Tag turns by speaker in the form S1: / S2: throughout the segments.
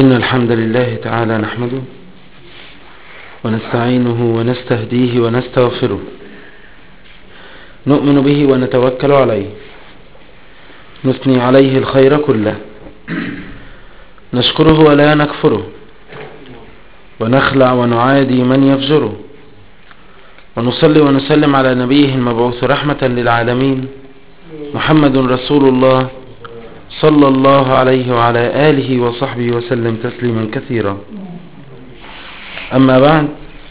S1: إن الحمد لله تعالى نحمده ونستعينه ونستهديه ونستغفره نؤمن به ونتوكل عليه نثني عليه الخير كله نشكره ولا نكفره ونخلع ونعادي من يفجره ونصلي ونسلم على نبيه المبعوث رحمة للعالمين محمد رسول الله صلى الله عليه وعلى آله وصحبه وسلم تسليما كثيرا أما بعد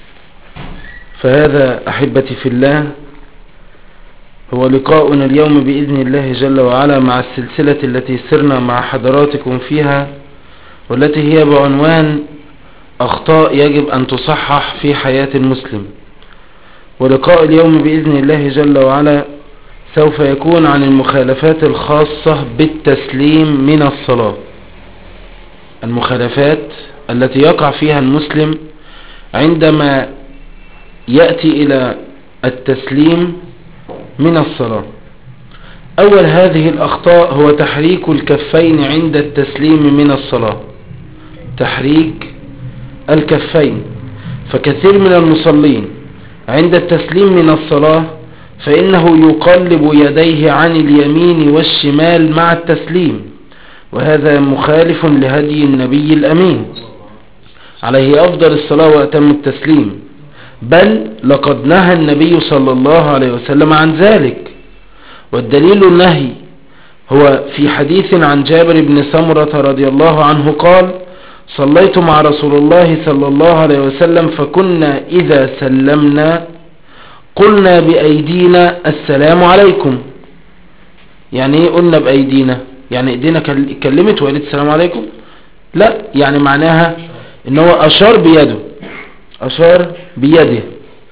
S1: فهذا أحبتي في الله هو لقاؤنا اليوم بإذن الله جل وعلا مع السلسلة التي سرنا مع حضراتكم فيها والتي هي بعنوان أخطاء يجب أن تصحح في حياة المسلم ولقاء اليوم بإذن الله جل وعلا سوف يكون عن المخالفات الخاصة بالتسليم من الصلاة المخالفات التي يقع فيها المسلم عندما يأتي إلى التسليم من الصلاة أول هذه الأخطاء هو تحريك الكفين عند التسليم من الصلاة تحريك الكفين فكثير من المصلين عند التسليم من الصلاة فإنه يقلب يديه عن اليمين والشمال مع التسليم وهذا مخالف لهدي النبي الأمين عليه أفضل الصلاة وأتم التسليم بل لقد نهى النبي صلى الله عليه وسلم عن ذلك والدليل النهي هو في حديث عن جابر بن سمرة رضي الله عنه قال صليت مع رسول الله صلى الله عليه وسلم فكنا إذا سلمنا قلنا بأيدينا السلام عليكم يعني ايه قلنا بأيدينا يعني ايدينا كلمت وقالت السلام عليكم لا يعني معناها ان هو اشار بيده اشار بيده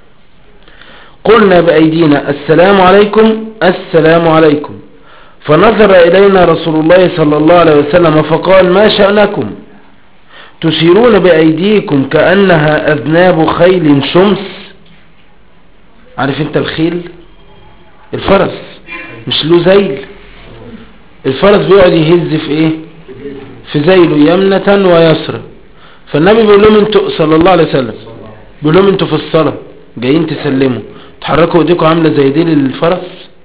S1: قلنا بأيدينا السلام عليكم السلام عليكم فنظر إلينا رسول الله صلى الله عليه وسلم فقال ما شأنكم تشيرون بأيديكم كأنها أذناب خيل شمس عارف انت الخيل الفرس مش له زيل الفرس بيقعد يهز في ايه في زيله يمنة ويسرى فالنبي بيقول لهم انتوا صلى الله عليه وسلم بيقول لهم انتوا في الصلاة جايين تسلموا تحركوا ايديكم عاملة زي ديل الفرس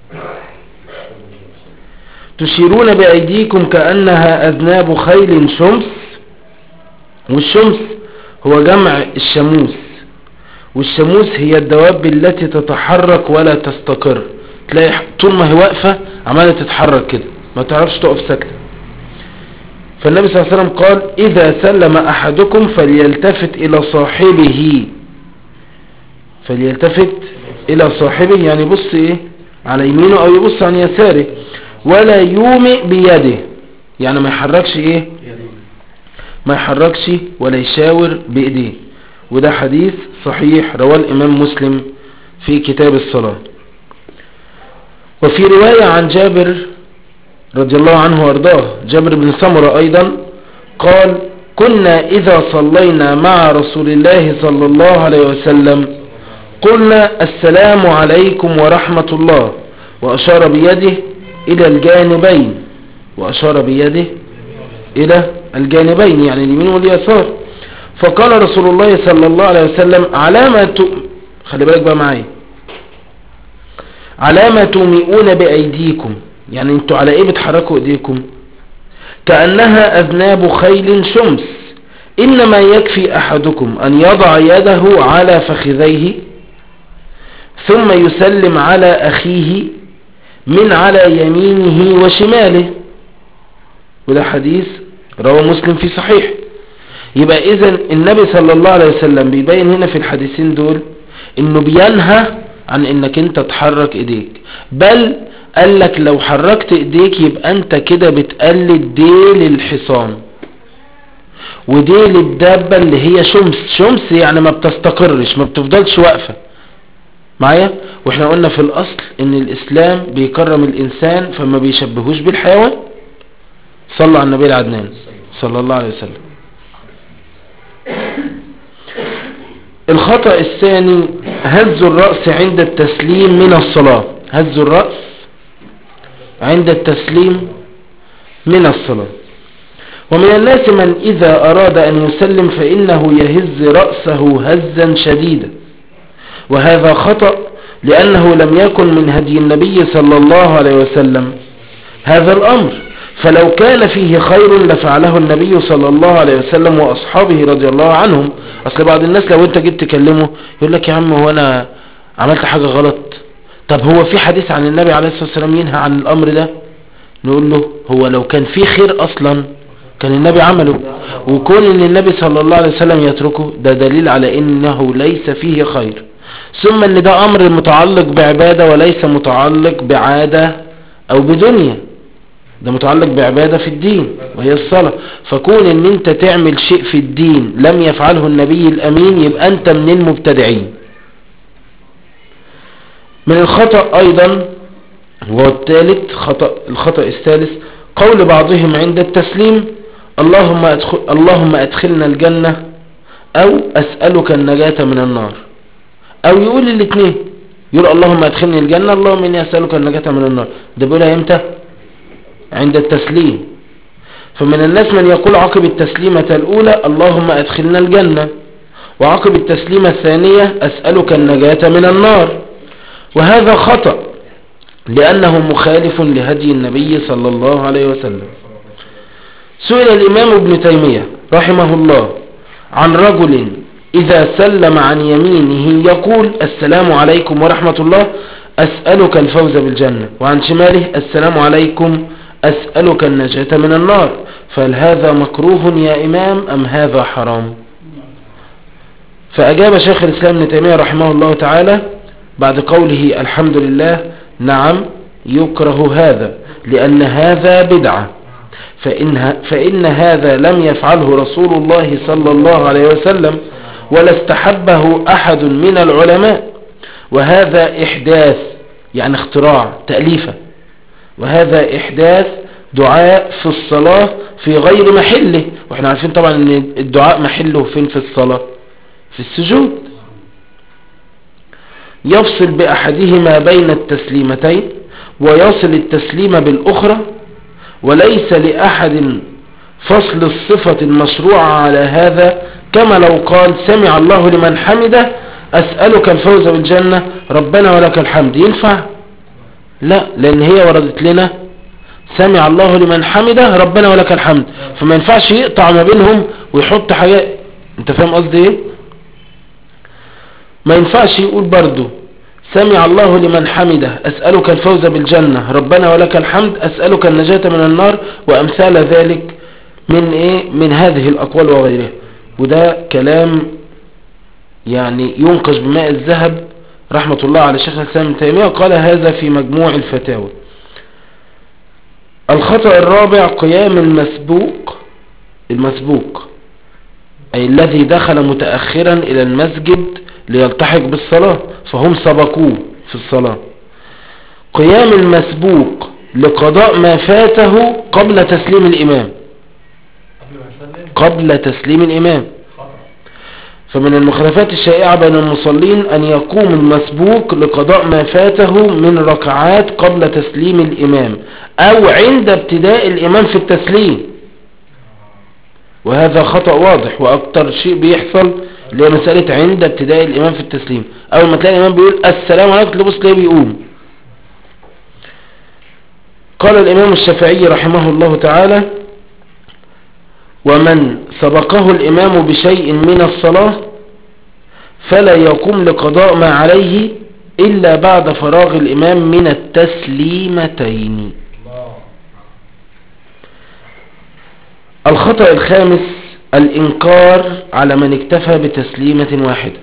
S1: تشيرون بأيديكم كأنها أذناب خيل شمس والشمس هو جمع الشموس والشموس هي الدواب التي تتحرك ولا تستقر تلاقي طول ما هي واقفة عمالة تتحرك كده ما تعرفش تقف ساكتة فالنبي صلى الله عليه وسلم قال إذا سلم أحدكم فليلتفت إلى صاحبه فليلتفت إلى صاحبه يعني يبص إيه على يمينه أو يبص عن يساره ولا يومئ بيده يعني ما يحركش إيه ما يحركش ولا يشاور بإيديه وده حديث صحيح رواه الإمام مسلم في كتاب الصلاة وفي رواية عن جابر رضي الله عنه وارضاه جابر بن سمرة أيضا قال كنا إذا صلينا مع رسول الله صلى الله عليه وسلم قلنا السلام عليكم ورحمة الله وأشار بيده إلى الجانبين وأشار بيده إلى الجانبين يعني اليمين واليسار فقال رسول الله صلى الله عليه وسلم علامة خلي بالك بقى معايا علامة تومئون بأيديكم يعني انتوا على ايه بتحركوا ايديكم كأنها أذناب خيل شمس إنما يكفي أحدكم أن يضع يده على فخذيه ثم يسلم على أخيه من على يمينه وشماله وده حديث رواه مسلم في صحيح يبقى اذا النبي صلى الله عليه وسلم بيبين هنا في الحديثين دول انه بينهى عن انك انت تحرك ايديك بل قال لك لو حركت ايديك يبقى انت كده بتقلد ديل الحصان وديل الدابة اللي هي شمس شمس يعني ما بتستقرش ما بتفضلش واقفة معايا واحنا قلنا في الاصل ان الاسلام بيكرم الانسان فما بيشبهوش بالحيوان صلى على النبي العدنان صلى الله عليه وسلم الخطأ الثاني هز الرأس عند التسليم من الصلاة هز الرأس عند التسليم من الصلاة ومن الناس من إذا أراد أن يسلم فإنه يهز رأسه هزا شديدا وهذا خطأ لأنه لم يكن من هدي النبي صلى الله عليه وسلم هذا الأمر فلو كان فيه خير لفعله النبي صلى الله عليه وسلم وأصحابه رضي الله عنهم أصل بعض الناس لو أنت جيت تكلمه يقول لك يا عم هو أنا عملت حاجة غلط طب هو في حديث عن النبي عليه الصلاة والسلام ينهى عن الأمر ده نقول له هو لو كان في خير أصلا كان النبي عمله وكون ان النبي صلى الله عليه وسلم يتركه ده دليل على انه ليس فيه خير ثم ان ده امر متعلق بعبادة وليس متعلق بعادة او بدنيا ده متعلق بعبادة في الدين وهي الصلاة فكون ان انت تعمل شيء في الدين لم يفعله النبي الامين يبقى انت من المبتدعين من الخطأ ايضا هو الثالث خطأ الخطأ الثالث قول بعضهم عند التسليم اللهم أدخل اللهم أدخلنا الجنة أو أسألك النجاة من النار أو يقول الاثنين يقول اللهم أدخلني الجنة اللهم إني أسألك النجاة من النار ده بيقولها إمتى عند التسليم فمن الناس من يقول عقب التسليمة الأولى اللهم أدخلنا الجنة وعقب التسليمة الثانية أسألك النجاة من النار وهذا خطأ لأنه مخالف لهدي النبي صلى الله عليه وسلم سئل الإمام ابن تيمية رحمه الله عن رجل إذا سلم عن يمينه يقول السلام عليكم ورحمة الله أسألك الفوز بالجنة وعن شماله السلام عليكم أسألك النجاة من النار فهل هذا مكروه يا إمام أم هذا حرام فأجاب شيخ الإسلام ابن تيمية رحمه الله تعالى بعد قوله الحمد لله نعم يكره هذا لأن هذا بدعة فإن, فإن هذا لم يفعله رسول الله صلى الله عليه وسلم ولا استحبه أحد من العلماء وهذا إحداث يعني اختراع تأليفة وهذا إحداث دعاء في الصلاة في غير محله واحنا عارفين طبعا ان الدعاء محله فين في الصلاة في السجود يفصل بأحدهما بين التسليمتين ويصل التسليم بالأخرى وليس لأحد فصل الصفة المشروعة على هذا كما لو قال سمع الله لمن حمده أسألك الفوز بالجنة ربنا ولك الحمد ينفع لا لأن هي وردت لنا سمع الله لمن حمده ربنا ولك الحمد فما ينفعش يقطع ما بينهم ويحط حاجات انت فاهم قصدي ايه ما ينفعش يقول برضو سمع الله لمن حمده أسألك الفوز بالجنة ربنا ولك الحمد أسألك النجاة من النار وأمثال ذلك من إيه من هذه الأقوال وغيرها وده كلام يعني ينقش بماء الذهب رحمة الله على شيخ الإسلام ابن تيمية قال هذا في مجموع الفتاوى الخطأ الرابع قيام المسبوق المسبوق أي الذي دخل متأخرا إلى المسجد ليلتحق بالصلاة فهم سبقوه في الصلاة قيام المسبوق لقضاء ما فاته قبل تسليم الإمام
S2: قبل ما يسلم
S1: قبل تسليم الإمام
S2: خطأ
S1: فمن المخالفات الشائعة بين المصلين أن يقوم المسبوق لقضاء ما فاته من ركعات قبل تسليم الإمام أو عند ابتداء الإمام في التسليم وهذا خطأ واضح وأكتر شيء بيحصل اللي هي مسألة عند ابتداء الإمام في التسليم أول ما تلاقي الإمام بيقول السلام عليكم تلبس تلاقيه بيقوم قال الإمام الشافعي رحمه الله تعالى ومن سبقه الإمام بشيء من الصلاة فلا يقوم لقضاء ما عليه إلا بعد فراغ الإمام من التسليمتين
S2: الله
S1: الخطأ الخامس الإنكار على من اكتفى بتسليمة واحدة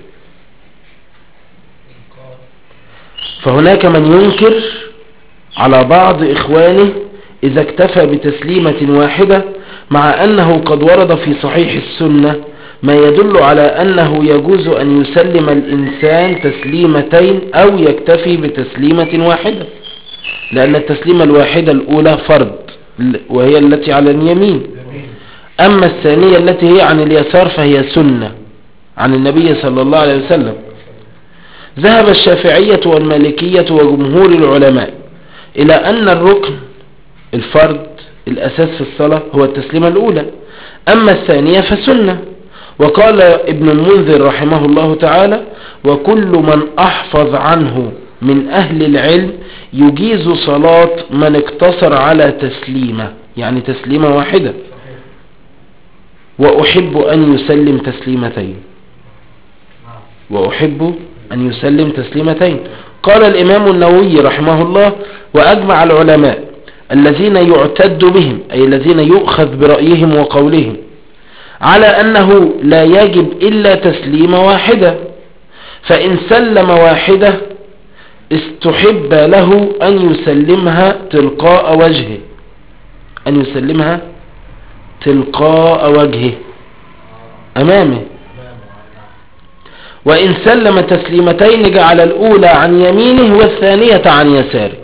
S1: فهناك من ينكر على بعض إخوانه إذا اكتفى بتسليمة واحدة مع أنه قد ورد في صحيح السنة ما يدل على أنه يجوز أن يسلم الإنسان تسليمتين أو يكتفي بتسليمة واحدة لأن التسليمة الواحدة الأولى فرض وهي التي على اليمين
S2: جميل
S1: أما الثانية التي هي عن اليسار فهي سنة عن النبي صلى الله عليه وسلم ذهب الشافعية والمالكية وجمهور العلماء إلى أن الركن الفرد الأساس في الصلاة هو التسليمة الأولى أما الثانية فسنة وقال ابن المنذر رحمه الله تعالى وكل من أحفظ عنه من أهل العلم يجيز صلاة من اقتصر على تسليمة يعني تسليمة واحدة
S2: صحيح
S1: وأحب أن يسلم تسليمتين
S2: نعم
S1: وأحب أن يسلم تسليمتين قال الإمام النووي رحمه الله وأجمع العلماء الذين يعتد بهم أي الذين يؤخذ برأيهم وقولهم على أنه لا يجب إلا تسليمة واحدة فإن سلم واحدة استحب له أن يسلمها تلقاء وجهه أن يسلمها تلقاء وجهه أمامه
S2: تمام نعم
S1: وإن سلم تسليمتين جعل الأولى عن يمينه والثانية عن يساره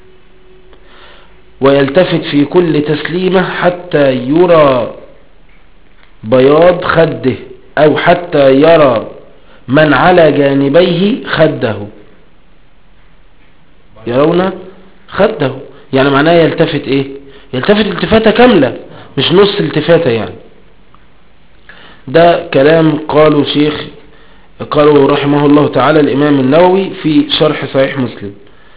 S1: ويلتفت في كل تسليمة حتى يرى بياض خده أو حتى يرى من على جانبيه خده يرون خده يعني معناه يلتفت ايه يلتفت التفاتة كاملة مش نص التفاتة يعني ده كلام قالوا شيخ قالوا رحمه الله تعالى الإمام النووي في شرح صحيح مسلم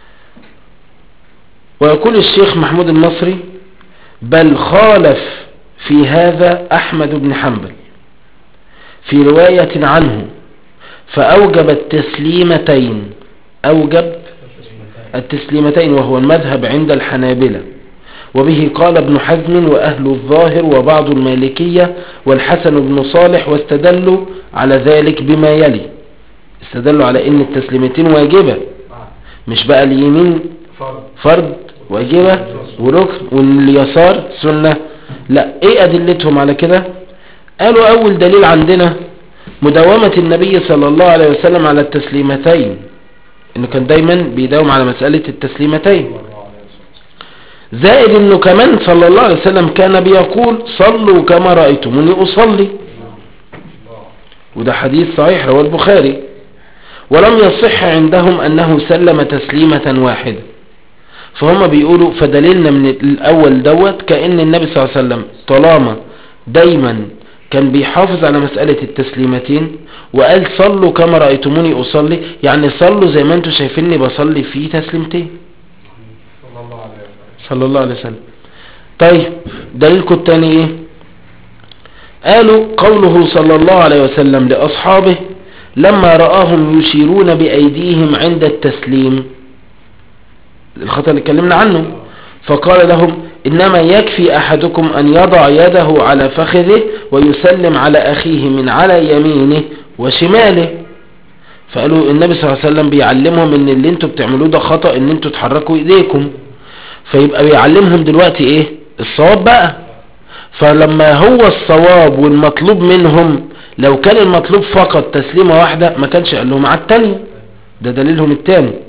S1: ويقول الشيخ محمود المصري بل خالف في هذا أحمد بن حنبل في رواية عنه فأوجب التسليمتين أوجب التسليمتين وهو المذهب عند الحنابلة وبه قال ابن حزم وأهل الظاهر وبعض المالكية والحسن بن صالح واستدلوا على ذلك بما يلي استدلوا على ان التسليمتين واجبة
S2: نعم
S1: مش بقى اليمين
S2: فرض
S1: فرض واجبة وركن واليسار سنة لا ايه ادلتهم على كده قالوا اول دليل عندنا مداومة النبي صلى الله عليه وسلم على التسليمتين انه كان دايما بيداوم على مسألة التسليمتين
S2: صلى الله عليه وسلم
S1: زائد انه كمان صلى الله عليه وسلم كان بيقول صلوا كما رأيتموني اصلي
S2: الله
S1: وده حديث صحيح رواه البخاري ولم يصح عندهم أنه سلم تسليمة واحدة فهم بيقولوا فدليلنا من الأول دوت كأن النبي صلى الله عليه وسلم طالما دايما كان بيحافظ على مسألة التسليمتين وقال صلوا كما رأيتموني أصلي يعني صلوا زي ما انتم شايفيني بصلي في تسليمتين
S2: صلى الله عليه وسلم
S1: صلى الله عليه وسلم طيب دليلكم التاني ايه قالوا قوله صلى الله عليه وسلم لأصحابه لما رآهم يشيرون بأيديهم عند التسليم الخطأ اللي اتكلمنا عنه فقال لهم إنما يكفي أحدكم أن يضع يده على فخذه ويسلم على أخيه من على يمينه وشماله فقالوا النبي صلى الله عليه وسلم بيعلمهم ان اللي انتوا بتعملوه ده خطأ ان انتوا تحركوا ايديكم فيبقى بيعلمهم دلوقتي ايه الصواب بقى فلما هو الصواب والمطلوب منهم لو كان المطلوب فقط تسليمة واحدة ما كانش قال لهم على التانية ده دليلهم التاني
S2: نعم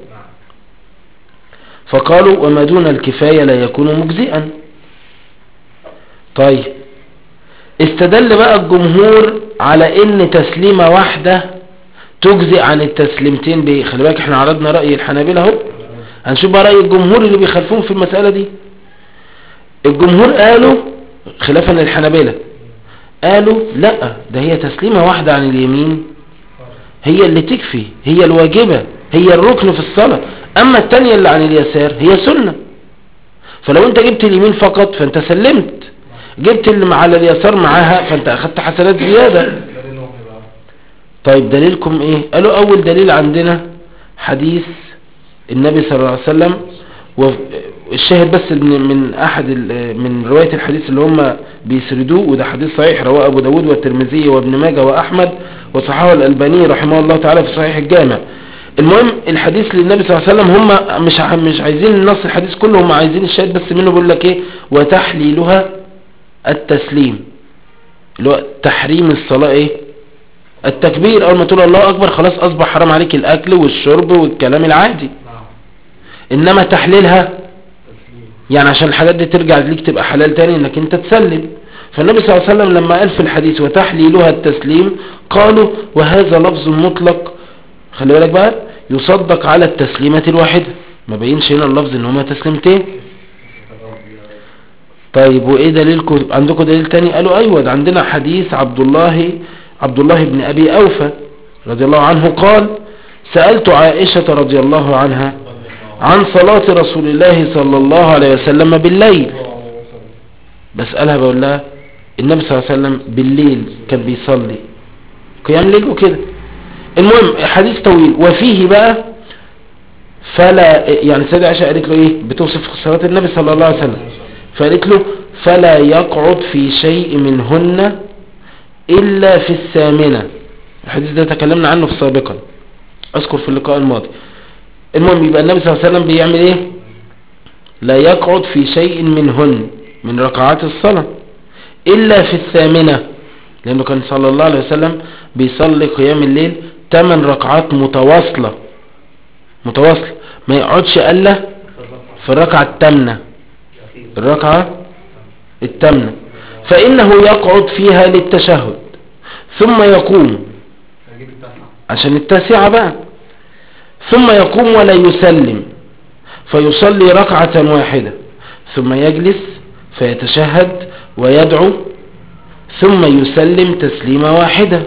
S1: فقالوا وما دون الكفاية لا يكون مجزئا طيب استدل بقى الجمهور على ان تسليمة واحدة تجزئ عن التسليمتين بايه خلي بالك احنا عرضنا رأي الحنابلة اهو هنشوف بقى رأي الجمهور اللي بيخالفون في المسألة دي الجمهور قالوا خلافا للحنابلة قالوا لا ده هي تسليمة واحدة عن اليمين هي اللي تكفي هي الواجبة هي الركن في الصلاة اما التانية اللي عن اليسار هي سنة فلو انت جبت اليمين فقط فانت سلمت جبت اللي على اليسار معاها فانت اخدت حسنات زيادة
S2: دليلهم ايه بقى
S1: طيب دليلكم ايه قالوا اول دليل عندنا حديث النبي صلى الله عليه وسلم والشاهد بس من من احد ال- من رواية الحديث اللي هم بيسردوه وده حديث صحيح رواه ابو داود والترمذي وابن ماجه واحمد وصححه الالباني رحمه الله تعالى في صحيح الجامع المهم الحديث للنبي صلى الله عليه وسلم هم مش ع- مش عايزين النص الحديث كله هم عايزين الشاهد بس منه بيقول لك ايه وتحليلها التسليم اللي هو تحريم الصلاة ايه التكبير اول ما تقول الله اكبر خلاص اصبح حرام عليك الاكل والشرب والكلام العادي
S2: نعم
S1: انما تحليلها
S2: تسليم
S1: يعني عشان الحاجات دي ترجع ليك تبقى حلال تاني انك انت تسلم فالنبي صلى الله عليه وسلم لما قال في الحديث وتحليلها التسليم قالوا وهذا لفظ مطلق خلي بالك بقى يصدق على التسليمة الواحدة ما بينش هنا اللفظ ان هما تسليمتين طيب وايه دليلكم عندكم دليل تاني قالوا ايوه ده عندنا حديث عبد الله عبد الله بن ابي اوفى رضي الله عنه قال سألت عائشة رضي الله عنها عن صلاة رسول الله صلى الله عليه وسلم بالليل بسألها بقول لها النبي صلى الله عليه وسلم بالليل كان بيصلي قيام ليل وكده المهم حديث طويل وفيه بقى فلا يعني سيدة عائشة قالت له ايه بتوصف صلاة النبي صلى الله عليه وسلم فقالت له فلا يقعد في شيء منهن إلا في الثامنة الحديث ده تكلمنا عنه في سابقا أذكر في اللقاء الماضي المهم يبقى النبي صلى الله عليه وسلم بيعمل ايه لا يقعد في شيء منهن من ركعات الصلاة إلا في الثامنة لأنه كان صلى الله عليه وسلم بيصلي قيام الليل 8 ركعات متواصلة متواصلة ما يقعدش إلا في الركعة الثامنة الركعة الثامنة فإنه يقعد فيها للتشهد ثم يقوم
S2: هجيب التاسعة
S1: عشان التاسعة بقى ثم يقوم ولا يسلم فيصلي ركعة واحدة ثم يجلس فيتشهد ويدعو ثم يسلم تسليمة واحدة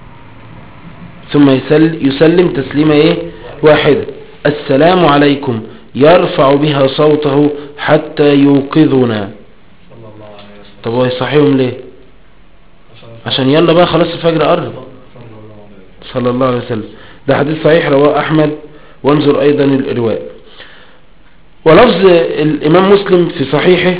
S1: ثم يسل يسلم تسليمة ايه واحدة السلام عليكم يرفع بها صوته حتى يوقظنا
S2: صلى الله عليه وسلم
S1: طب هو يصحيهم ليه عشان يلا بقى خلاص الفجر قرب
S2: صلى الله عليه وسلم
S1: صلى الله عليه وسلم ده حديث صحيح رواه أحمد وانظر أيضا الإرواء ولفظ الإمام مسلم في صحيحه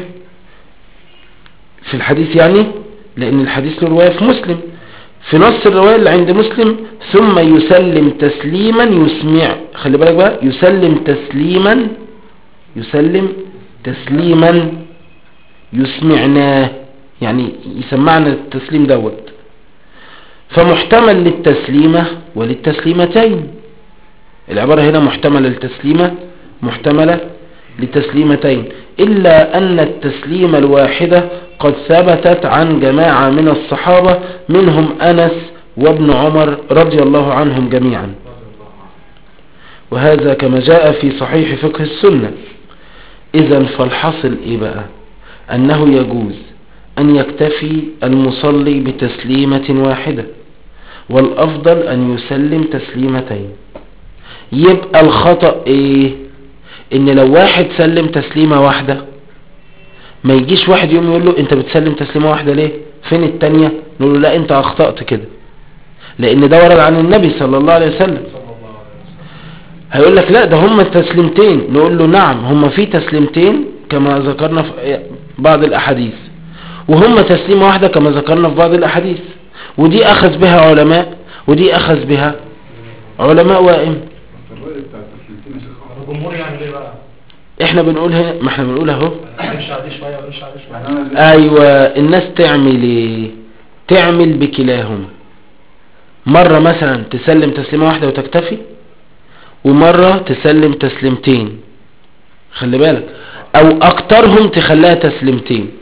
S1: في الحديث يعني لأن الحديث له رواية في مسلم في نص الرواية اللي عند مسلم ثم يسلم تسليما يسمع خلي بالك بقى يسلم تسليما يسلم تسليما يسمعناه يعني يسمعنا التسليم دوت فمحتمل للتسليمة وللتسليمتين العبارة هنا محتملة للتسليمة محتملة للتسليمتين إلا أن التسليمة الواحدة قد ثبتت عن جماعة من الصحابة منهم أنس وابن عمر رضي الله عنهم جميعا
S2: رضي الله عنه
S1: وهذا كما جاء في صحيح فقه السنة إذا فالحصل إيه بقى أنه يجوز أن يكتفي المصلي بتسليمة واحدة والأفضل أن يسلم تسليمتين يبقى الخطأ إيه إن لو واحد سلم تسليمة واحدة ما يجيش واحد يوم يقول له أنت بتسلم تسليمة واحدة ليه فين التانية نقول له لا أنت أخطأت كده لأن ده ورد عن النبي صلى الله عليه وسلم
S2: صلى الله عليه وسلم
S1: هيقول لك لا ده هم تسليمتين نقول له نعم هم في تسليمتين كما ذكرنا في بعض الأحاديث وهم تسليمة واحدة كما ذكرنا في بعض الأحاديث ودي أخذ بها علماء ودي أخذ بها علماء وائم
S3: الرأي بتاع التسليمتين يا شيخ
S2: طب الجمهور يعمل ايه بقى؟
S1: احنا بنقول هنا ما احنا بنقول اهو
S2: نمشي عليه شوية ونمشي عليه
S3: يعني
S2: شوية
S3: انا ليه-
S1: ايوه الناس تعمل ايه تعمل بكلاهما مرة مثلا تسلم تسليمة واحدة وتكتفي ومرة تسلم تسليمتين خلي بالك او اكترهم تخليها تسليمتين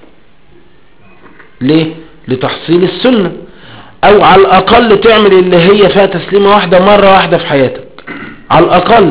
S1: ليه لتحصيل السنة او على الاقل تعمل اللي هي فيها تسليمة واحدة مرة واحدة في حياتك على الاقل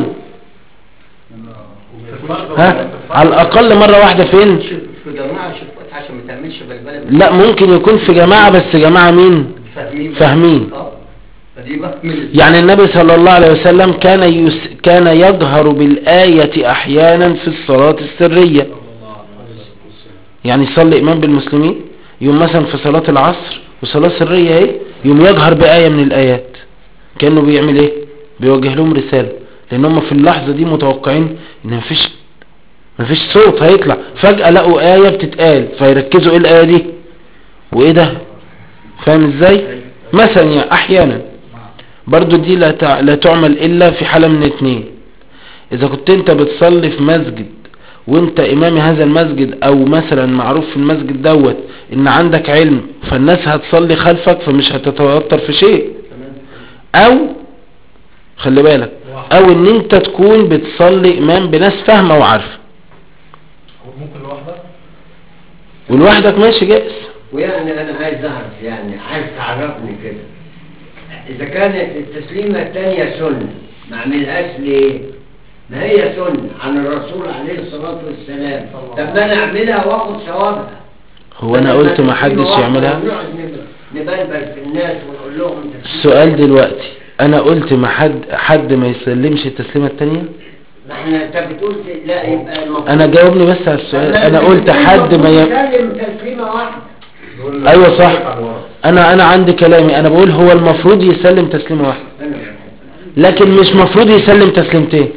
S1: ها على الاقل مرة واحدة فين
S4: في جماعة شفت عشان ما تعملش بلبلة
S1: لا ممكن يكون في جماعة بس جماعة مين
S4: فاهمين
S1: فاهمين.
S4: اه فدي بقى من
S1: يعني النبي صلى الله عليه وسلم كان يس كان يجهر بالآية أحيانا في الصلاة السرية
S2: صلى الله عليه وسلم
S1: يعني يصلي إمام بالمسلمين يوم مثلا في صلاة العصر وصلاة سرية اهي يوم يجهر بآية من الآيات كأنه بيعمل ايه بيوجه لهم رسالة لأن هم في اللحظة دي متوقعين إن مفيش مفيش صوت هيطلع فجأة لقوا آية بتتقال فيركزوا ايه الآية دي وايه ده فاهم ازاي مثلا يعني أحيانا برضو دي لا تع- لا تعمل إلا في حالة من اتنين إذا كنت أنت بتصلي في مسجد وانت إمام هذا المسجد أو مثلا معروف في المسجد دوت إن عندك علم فالناس هتصلي خلفك فمش هتتوتر في شيء أو خلي بالك أو إن أنت تكون بتصلي إمام بناس فاهمة وعارفة
S2: ممكن لوحدك؟
S1: ولوحدك ماشي جائز
S4: ويعني انا عايز اعرف يعني عايز تعرفني كده اذا كانت التسليمة التانية سنة ما اعملهاش ليه ما هي سنة عن الرسول عليه الصلاة والسلام طب ما انا اعملها واخد ثوابها
S1: هو انا قلت ما حدش يعملها
S4: ونقعد نب- نبلبل في الناس ونقول لهم انت
S1: السؤال دلوقتي انا قلت ما حد حد ما يسلمش التسليمة التانية
S4: ما احنا انت بتقول ت- لا يبقى المفروض
S1: انا جاوبني بس على السؤال انا قلت حد ما ي...
S4: يسلم تسليمة واحدة
S3: دول
S1: أيوة صح.
S3: على الورق.
S1: انا انا عندي كلامي انا بقول هو المفروض يسلم تسليمة واحدة
S4: أنا بحب.
S1: لكن مش مفروض يسلم تسليمتين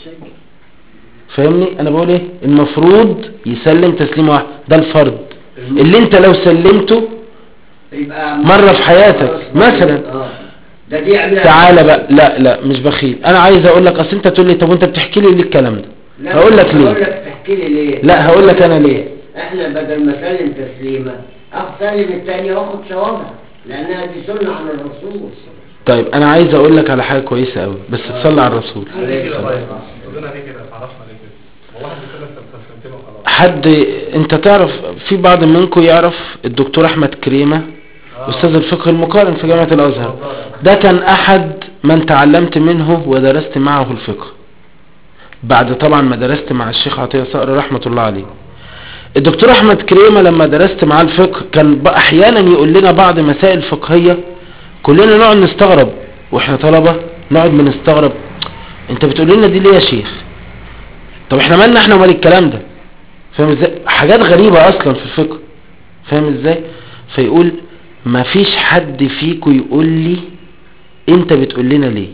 S1: فاهمني انا بقول ايه المفروض يسلم تسليمة واحدة ده الفرض اللي انت لو سلمته
S4: يبقى
S1: مرة في حياتك،
S4: خلاص،
S1: مثلا.
S4: اه ده دي يعملها
S1: تعالى بقى لا لا مش بخيل انا عايز اقول لك اصل انت تقول لي طب وانت بتحكي لي ليه الكلام ده
S4: لا،
S1: هقول لك
S4: هقول
S1: ليه
S4: لك تحكي لي ليه
S1: لا، هقول لك أنا ليه.
S4: احنا بدل ما اسلم تسليمه اسلم الثانيه واخد ثوابها لانها دي سنه عن الرسول
S1: طيب انا عايز اقول لك على حاجه كويسه قوي بس تصلي على الرسول
S2: ليه كده طيب قلنا ليه كده عرفنا ليه كده هو واحد بيسلم تسليمتين وخلاص
S1: حد انت تعرف في بعض منكم يعرف الدكتور احمد كريمه
S2: آه.
S1: استاذ الفقه المقارن في جامعه الازهر ده كان احد من تعلمت منه ودرست معه الفقه بعد طبعا ما درست مع الشيخ عطيه صقر رحمه الله عليه الدكتور احمد كريمه لما درست معاه الفقه كان ب- احيانا يقول لنا بعض مسائل فقهيه كلنا نقعد نستغرب واحنا طلبه نقعد بنستغرب انت بتقول لنا دي ليه يا شيخ طب احنا مالنا احنا ومال الكلام ده فاهم ازاي حاجات غريبة اصلا في الفقه فاهم ازاي فيقول ما فيش حد فيكو يقول لي انت بتقول لنا ليه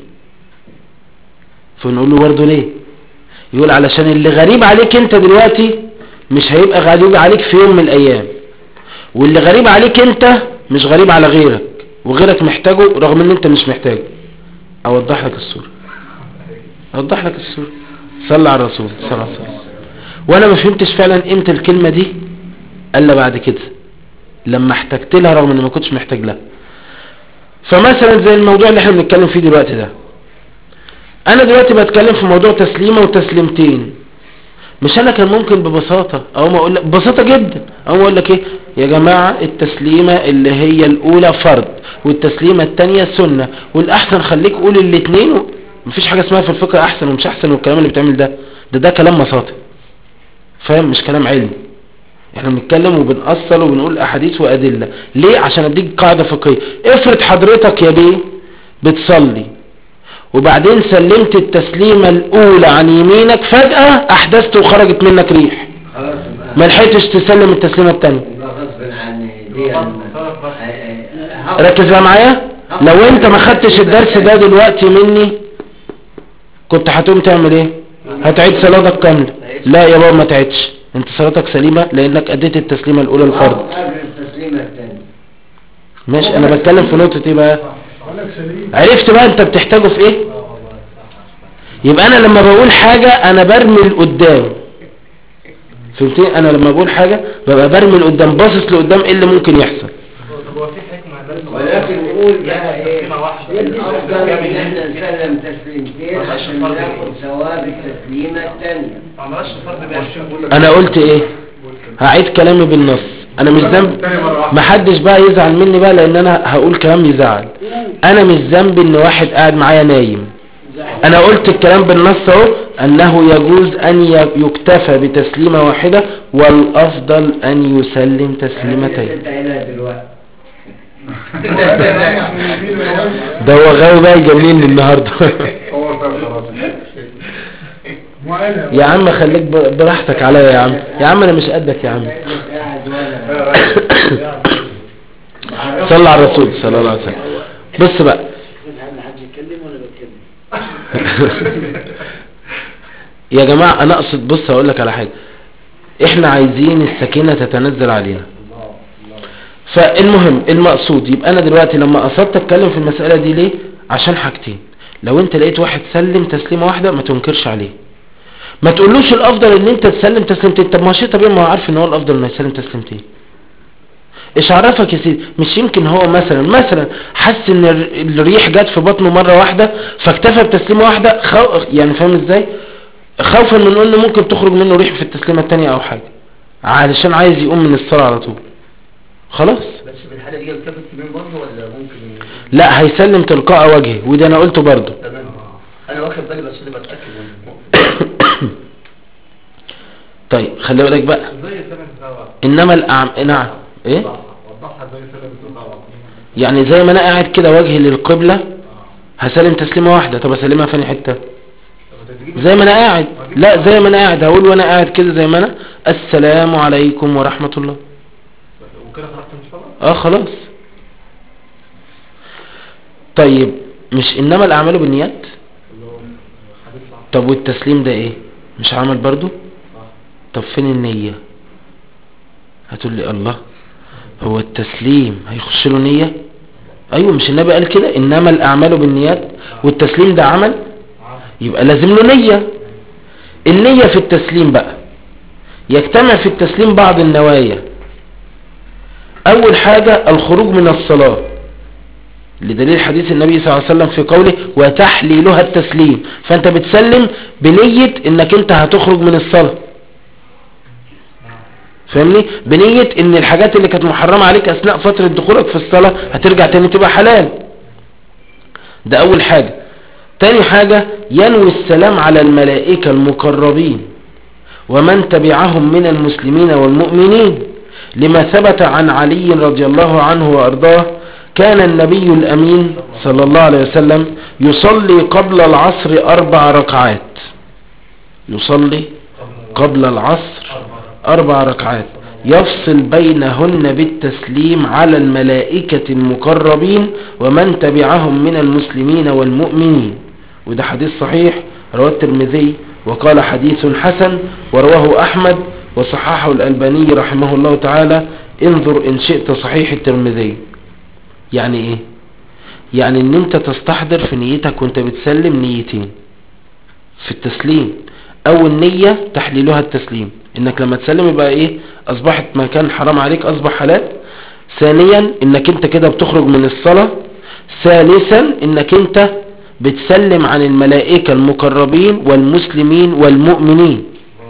S1: فنقول له برضه ليه يقول علشان اللي غريب عليك انت دلوقتي مش هيبقى غريب عليك في يوم من الايام واللي غريب عليك انت مش غريب على غيرك وغيرك محتاجه رغم ان انت مش محتاجه اوضح لك الصورة اوضح لك الصورة صلى على الرسول صلى الله عليه وسلم وانا ما فهمتش فعلا قيمة الكلمة دي الا بعد كده لما احتجت لها رغم اني ما كنتش محتاج لها فمثلا زي الموضوع اللي احنا بنتكلم فيه دلوقتي ده انا دلوقتي بتكلم في موضوع تسليمة وتسليمتين مش انا كان ممكن ببساطة او ما اقول لك ببساطة جدا او ما اقول لك ايه يا جماعة التسليمة اللي هي الاولى فرض والتسليمة التانية سنة والاحسن خليك قول الاتنين و... مفيش حاجة اسمها في الفقه احسن ومش احسن والكلام اللي بتعمل ده ده ده كلام مساطي فاهم مش كلام علمي احنا بنتكلم وبنأصل وبنقول احاديث وادلة ليه عشان اديك قاعدة فقهية افرض حضرتك يا بيه بتصلي وبعدين سلمت التسليمة الاولى عن يمينك فجأة احدثت وخرجت منك ريح
S4: خلاص
S1: ما
S4: يبقى
S1: لحقتش تسلم التسليمة التانية
S4: يبقى غصب عني دي أنا-
S1: ركز بقى معايا لو انت ما خدتش الدرس ده دلوقتي مني كنت هتقوم تعمل ايه هتعيد صلاتك كاملة لا يا بابا ما تعيدش انت صلاتك سليمة لانك اديت التسليمة الاولى الفرض
S4: قبل التسليمة الثانية
S1: ماشي انا بتكلم في نقطة ايه بقى
S3: اقول لك سليم
S1: عرفت بقى انت بتحتاجه في ايه يبقى انا لما بقول حاجة انا برمي لقدام فهمتني انا لما بقول حاجة ببقى برمي لقدام باصص لقدام ايه اللي ممكن يحصل
S2: طب هو في حكمة لازم
S4: ولكن نقول بقى ايه
S2: تسليمة واحدة
S4: الافضل ان احنا نسلم تسليمتين عشان ناخد ثواب التسليمة الثانية
S2: ما عملهاش فرض بقى
S1: انا قلت ايه هعيد كلامي بالنص انا مش ذنب
S3: تاني مرة واحدة
S1: محدش بقى يزعل مني بقى لان انا هقول كلام يزعل انا مش ذنبي ان واحد قاعد معايا نايم انا قلت الكلام بالنص اهو انه يجوز ان ي- يكتفى بتسليمة واحدة والافضل ان يسلم تسليمتين
S4: انت هنا دلوقتي
S1: ده هو غاوي بقى يجنني النهارده
S3: هو فاهم خلاص معانا
S1: يا عم خليك ب- براحتك عليا يا عم يا عم انا مش قدك يا عم
S4: قاعد وانا
S1: صلى على الرسول صلى الله عليه وسلم بص بقى يا جماعة انا اقصد بص هقول لك على حاجة احنا عايزين السكينة تتنزل علينا فالمهم المقصود يبقى انا دلوقتي لما قصدت اتكلم في المسألة دي ليه عشان حاجتين لو انت لقيت واحد سلم تسليمة واحدة ما تنكرش عليه ما تقولوش الافضل ان انت تسلم تسليمتين طب ما هو شيء طبيعي ما هو عارف ان هو الافضل انه يسلم تسليمتين ايش عرفك يا سيدي مش يمكن هو مثلا مثلا حس ان الر- الريح جت في بطنه مرة واحدة فاكتفى بتسليمة واحدة خو... يعني فاهم ازاي خوفا من انه ممكن تخرج منه ريح في التسليمة التانية او حاجة علشان عايز يقوم من الصلاة على طول خلاص
S5: بس في الحالة دي يلتفت يمين برضه ولا ممكن
S1: لا هيسلم تلقاء وجهه وده انا قلته برضه
S5: تمام انا واخد بالي بس انا بتأكد منه
S1: طيب خلي بالك بقى
S2: زي سنة السبعة
S1: انما الاعم نعم ايه
S2: وضحها زي سنة السبعة
S1: يعني زي ما انا قاعد كده وجهي للقبلة هسلم تسليمة واحدة طب اسلمها فين حتة زي ما انا قاعد لا زي ما انا قاعد هقول وانا قاعد كده زي ما انا السلام عليكم ورحمة الله
S2: وكده خرجت من الصلاة
S1: اه خلاص طيب مش انما الاعمال بالنيات
S2: اللي هو حديث صح
S1: طب والتسليم ده ايه مش عمل برضو
S2: صح
S1: طب فين النية هتقول لي الله هو التسليم هيخش له نية ايوه مش النبي قال كده انما الاعمال بالنيات والتسليم ده عمل
S2: عمل
S1: يبقى لازم له نية النية في التسليم بقى يجتمع في التسليم بعض النوايا اول حاجة الخروج من الصلاة لدليل حديث النبي صلى الله عليه وسلم في قوله وتحليلها التسليم فانت بتسلم بنية انك انت هتخرج من الصلاة فاهمني بنية ان الحاجات اللي كانت محرمة عليك اثناء فترة دخولك في الصلاة هترجع تاني تبقى حلال ده اول حاجة تاني حاجة ينوي السلام على الملائكة المقربين ومن تبعهم من المسلمين والمؤمنين لما ثبت عن علي رضي الله عنه وأرضاه كان النبي الأمين صلى الله عليه وسلم يصلي قبل العصر أربع ركعات يصلي قبل العصر أربع ركعات يفصل بينهن بالتسليم على الملائكة المقربين ومن تبعهم من المسلمين والمؤمنين وده حديث صحيح رواه الترمذي وقال حديث حسن ورواه أحمد وصححه الألباني رحمه الله تعالى انظر إن شئت صحيح الترمذي يعني إيه يعني ان انت تستحضر في نيتك وانت بتسلم نيتين في التسليم اول نية تحليلها التسليم انك لما تسلم يبقى ايه اصبحت ما كان حرام عليك اصبح حلال ثانيا انك انت كده بتخرج من الصلاة ثالثا انك انت بتسلم عن الملائكة المقربين والمسلمين والمؤمنين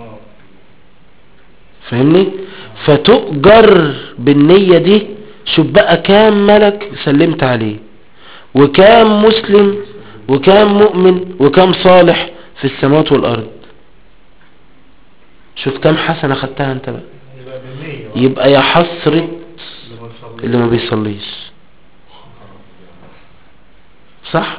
S1: فاهمني فتؤجر بالنية دي شوف بقى كام ملك سلمت عليه وكام مسلم وكام مؤمن وكام صالح في السماوات والأرض شوف كام حسنة خدتها انت بقى
S2: يبقى بالنية بقى.
S1: يبقى يا حسرة
S2: اللي ما شاء الله.
S1: اللي ما بيصليش صح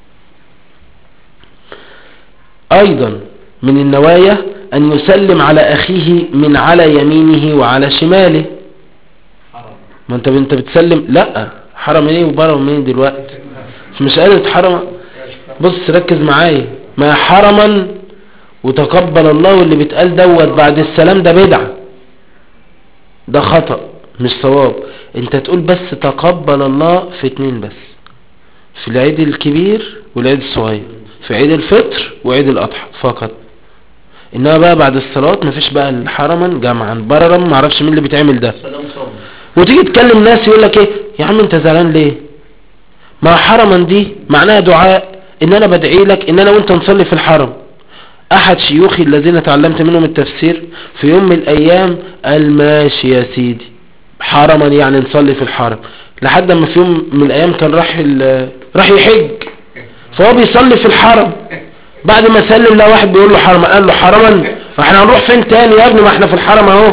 S1: ايضا من النوايا ان يسلم على اخيه من على يمينه وعلى شماله
S2: حرام.
S1: ما انت انت بتسلم لا حرم ايه وبرم منين دلوقتي مش قادر تحرم بص ركز معايا ما حرما وتقبل الله واللي بيتقال دوت بعد السلام ده بدعة ده خطأ مش صواب انت تقول بس تقبل الله في اتنين بس في العيد الكبير والعيد الصغير في عيد الفطر وعيد الاضحى فقط انما بقى بعد الصلاة مفيش بقى الحرما جمعا بررا معرفش مين اللي بيتعمل ده
S5: سلام صبر
S1: وتيجي تكلم ناس يقول لك ايه يا عم انت زعلان ليه ما حرما دي معناها دعاء ان انا بدعي لك ان انا وانت نصلي في الحرم احد شيوخي الذين تعلمت منهم التفسير في يوم من الايام قال ماشي يا سيدي حرما يعني نصلي في الحرم لحد ما في يوم من الايام كان راح ال- راح يحج فهو بيصلي في الحرم بعد ما سلم لا واحد بيقول له حرما قال له حرما احنا هنروح فين تاني يا ابني ما احنا في الحرم اهو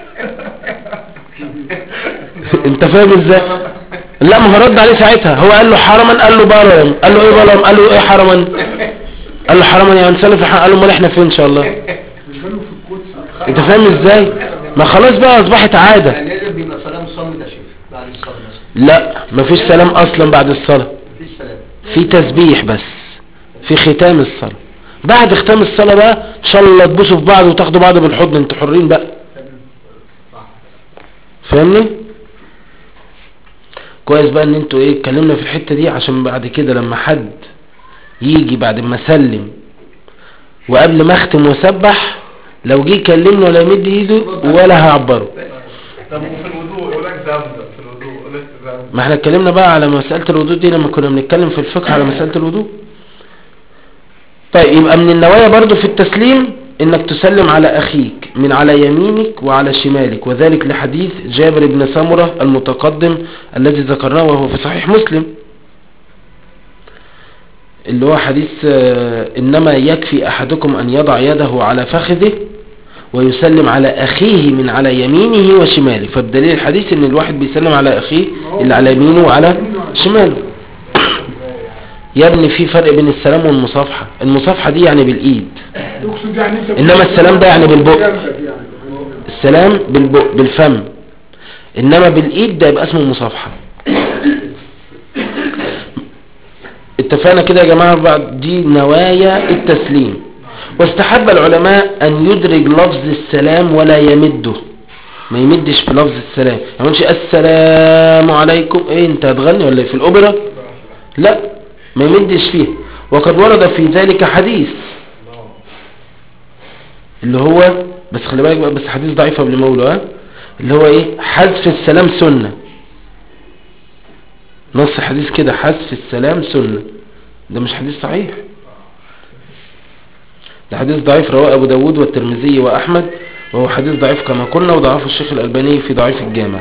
S1: انت فاهم ازاي لا ما هو رد عليه ساعتها هو قال له حرما قال له برم قال له ايه برم قال له ايه حرما قال له حرما يعني نسلم في الحرم قال له امال احنا فين ان شاء الله
S3: بيتكلموا في القدس
S1: انت فاهم ازاي ما خلاص بقى اصبحت عادة
S5: يعني لازم بيبقى سلام صامت يا شيخ بعد الصلاة مثلا
S1: لا مفيش سلام اصلا بعد الصلاة
S5: مفيش سلام
S1: في تسبيح بس في ختام الصلاة بعد ختام الصلاة بقى ان شاء الله تبوسوا في بعض وتاخدوا بعض بالحضن انتوا حرين بقى فاهمني كويس بقى ان انتوا ايه اتكلمنا في الحتة دي عشان بعد كده لما حد يجي بعد ما اسلم وقبل ما اختم واسبح لو جه يكلمني ولا يمد ايده ولا هعبره
S2: طب وفي الوضوء يقول لك زمزم في الوضوء يقول لك زمزم
S1: ما احنا اتكلمنا بقى على مسألة الوضوء دي لما كنا بنتكلم في الفقه على مسألة الوضوء طيب يبقى من النوايا برضو في التسليم انك تسلم على اخيك من على يمينك وعلى شمالك وذلك لحديث جابر بن سمرة المتقدم الذي ذكرناه وهو في صحيح مسلم اللي هو حديث آه، انما يكفي احدكم ان يضع يده على فخذه ويسلم على أخيه من على يمينه وشماله فبدليل الحديث ان الواحد بيسلم على أخيه اللي على يمينه وعلى شماله يا ابني في فرق بين السلام والمصافحة المصافحة دي يعني بالإيد
S3: يقصد يعني انت
S1: إنما السلام ده يعني بالبق.
S3: جنبك يعني.
S1: السلام بالبق بالفم إنما بالإيد ده يبقى اسمه مصافحة اتفقنا كده يا جماعة بعد دي نوايا التسليم واستحب العلماء أن يدرج لفظ السلام ولا يمده ما يمدش في لفظ السلام ما يقولش السلام عليكم ايه انت هتغني ولا إيه؟ في الأوبرا لا ما يمدش فيه وقد ورد في ذلك حديث اللي هو بس خلي بالك بقى بس حديث ضعيف قبل ما اقوله ها اللي هو ايه حذف السلام سنة نص حديث كده حذف السلام سنة ده مش حديث صحيح ده حديث ضعيف رواه ابو داود والترمذي واحمد وهو حديث ضعيف كما قلنا وضعفه الشيخ الالباني في ضعيف الجامع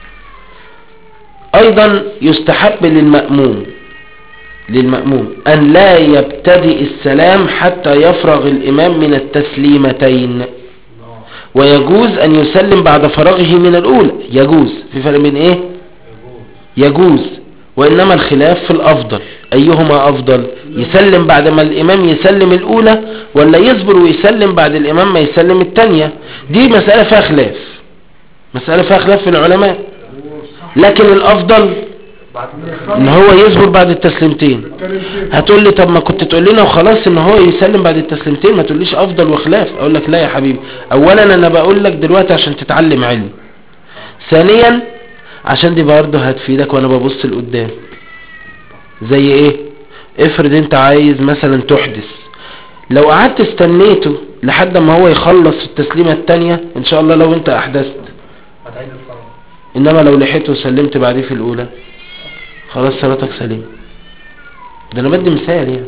S1: ايضا يستحب للمأموم للمأموم أن لا يبتدئ السلام حتى يفرغ الإمام من التسليمتين ويجوز أن يسلم بعد فراغه من الأولى يجوز في فرق بين إيه يجوز وإنما الخلاف في الأفضل أيهما أفضل يسلم بعد ما الإمام يسلم الأولى ولا يصبر ويسلم بعد الإمام ما يسلم الثانية دي مسألة فيها خلاف مسألة فيها خلاف في العلماء لكن الأفضل ان هو يصبر بعد التسليمتين هتقول لي طب ما كنت تقول لنا وخلاص ان هو يسلم بعد التسليمتين ما تقوليش افضل وخلاف اقول لك لا يا حبيبي اولا انا بقول لك دلوقتي عشان تتعلم علم ثانيا عشان دي برضه هتفيدك وانا ببص لقدام زي ايه افرض انت عايز مثلا تحدث لو قعدت استنيته لحد ما هو يخلص التسليمة التانية ان شاء الله لو انت احدثت
S2: هتعيد الصلاة
S1: انما لو لحقته وسلمت بعديه في الاولى خلاص صلاتك سليمة ده انا بدي مثال يعني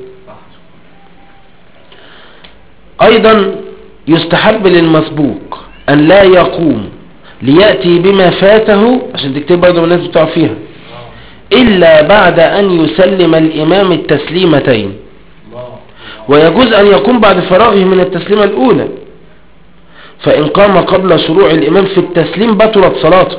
S1: ايضا يستحب للمسبوق ان لا يقوم ليأتي بما فاته عشان تكتب برضه الناس بتوع فيها الا بعد ان يسلم الامام التسليمتين ويجوز ان يقوم بعد فراغه من التسليمة الاولى فان قام قبل شروع الامام في التسليم بطلت صلاته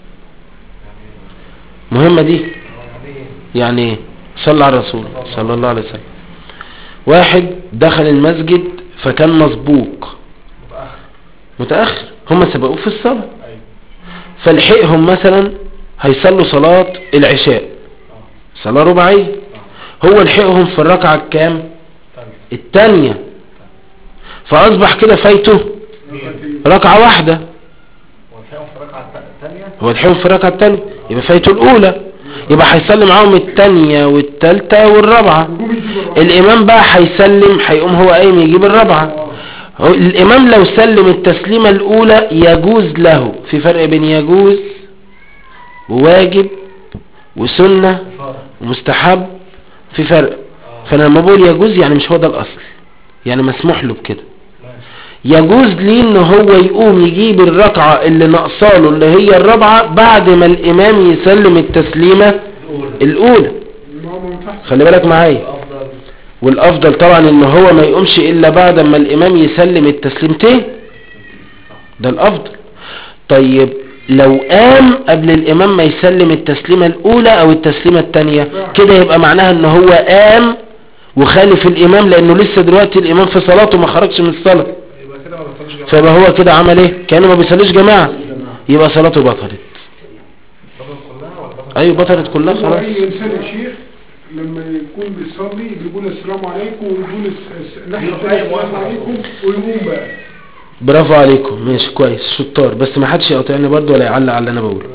S1: مهمة دي يعني ايه صلى على الرسول صلى الله عليه وسلم واحد دخل المسجد فكان مسبوق متأخر هم سبقوه في الصلاة
S2: ايوه
S1: فلحقهم مثلا هيصلوا صلاة العشاء صلاة رباعية هو لحقهم في الركعة الكام
S2: طيب
S1: التانية فأصبح كده فايته ركعة واحدة
S2: والحقهم في الركعة الثانية
S1: هو لحقهم في الركعة التانية يبقى فايته الأولى يبقى هيصلي معاهم التانية والتالتة والرابعة الإمام بقى هيسلم هيقوم هو قايم يجيب الرابعة هو الإمام لو سلم التسليمة الأولى يجوز له في فرق بين يجوز وواجب وسنة ومستحب في فرق فأنا لما بقول يجوز يعني مش هو ده الأصل يعني مسموح له بكده يجوز ليه ان هو يقوم يجيب الركعة اللي ناقصاله اللي هي الرابعة بعد ما الامام يسلم التسليمة الاولى خلي بالك معايا والافضل طبعا ان هو ما يقومش الا بعد ما الامام يسلم التسليمتين ده الافضل طيب لو قام قبل الامام ما يسلم التسليمة الاولى او التسليمة التانية كده يبقى معناها ان هو قام وخالف الامام لانه لسه دلوقتي الامام في صلاته ما خرجش من الصلاة
S2: يبقى كده ما بتصليش جماعة
S1: فيبقى هو كده عمل ايه كانه ما بيصليش جماعة يبقى صلاته بطلت
S2: بطل كلها ولا بطل
S1: ايوه بطلت كلها
S3: هو
S1: خلاص
S3: اي انسان يا شيخ لما يكون بيصلي بيقول السلام عليكم ويقول الس- الس- نحن السلام عليكم ويقوم بقى
S1: برافو عليكم ماشي كويس شطار بس ما حدش يقاطعني برضه ولا يعلق على اللي انا بقوله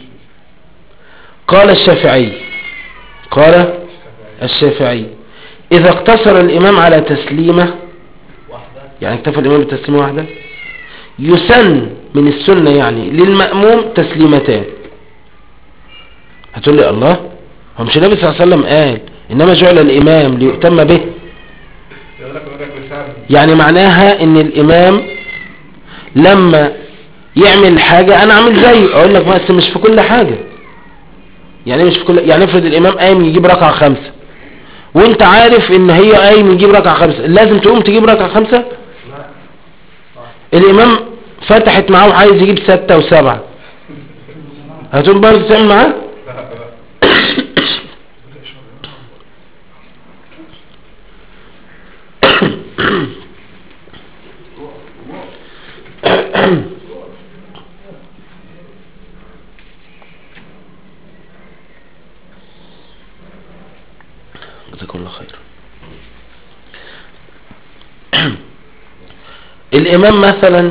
S1: قال الشافعي قال الشافعي اذا اقتصر الامام على تسليمه يعني اكتفى الامام بتسليمه واحده يسن من السنه يعني للماموم تسليمتان هتقول لي الله هو مش النبي صلى الله عليه وسلم قال انما جعل الامام ليؤتم به
S2: يقول لك يقول لك لسان
S1: يعني معناها ان الامام لما يعمل حاجة انا اعمل زيه اقول لك بس مش في كل حاجة يعني مش في كل يعني افرض الامام قايم يجيب ركعة خمسة وانت عارف ان هي قايم يجيب ركعة خمسة لازم تقوم تجيب ركعة خمسة الامام فتحت معاه وعايز يجيب ستة وسبعة هتقوم برضه تعمل معاه جزاكم الله خير الامام مثلا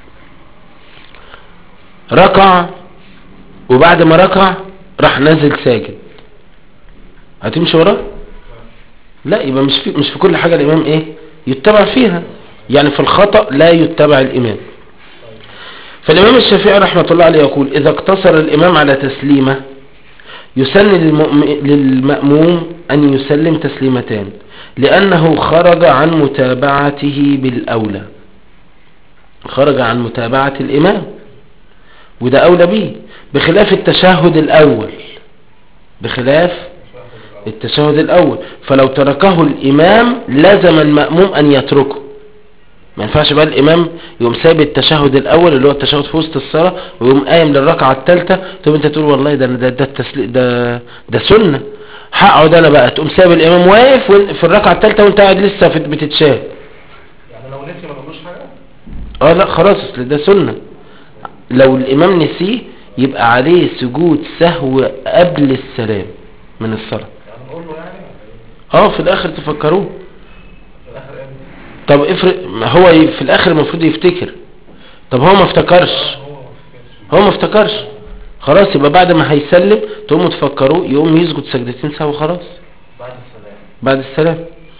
S1: ركع وبعد ما ركع راح نازل ساجد هتمشي وراه لا يبقى مش في مش في كل حاجة الامام ايه يتبع فيها يعني في الخطأ لا يتبع الامام فالامام الشافعي رحمة الله عليه يقول اذا اقتصر الامام على تسليمه يسن للمؤم- للمأموم أن يسلم تسليمتان لأنه خرج عن متابعته بالأولى خرج عن متابعة الإمام وده أولى به بخلاف التشهد الأول بخلاف التشهد الأول فلو تركه الإمام لزم المأموم أن يتركه ما ينفعش بقى الإمام يقوم سايب التشهد الأول اللي هو التشهد في وسط الصلاة ويقوم قايم للركعة الثالثة تقوم أنت تقول والله ده ده ده التسلي ده ده سنة هقعد أنا بقى تقوم سايب الإمام واقف وإن- في الركعة الثالثة وأنت قاعد لسه في- بتتشاهد
S2: يعني لو نسي ما تقولوش حاجة
S1: اه لا خلاص اصل ده سنة لو الامام نسيه يبقى عليه سجود سهو قبل السلام من الصلاة
S2: يعني نقول له يعني ولا إيه؟
S1: اه في الاخر تفكروه
S2: في الاخر ايه
S1: طب افرق ما هو ي- في الاخر المفروض يفتكر طب هو ما افتكرش
S2: هو ما فكرش.
S1: هو ما افتكرش خلاص يبقى بعد ما هيسلم تقوموا تفكروه يقوم يسجد سجدتين سهو خلاص
S2: بعد السلام
S1: بعد السلام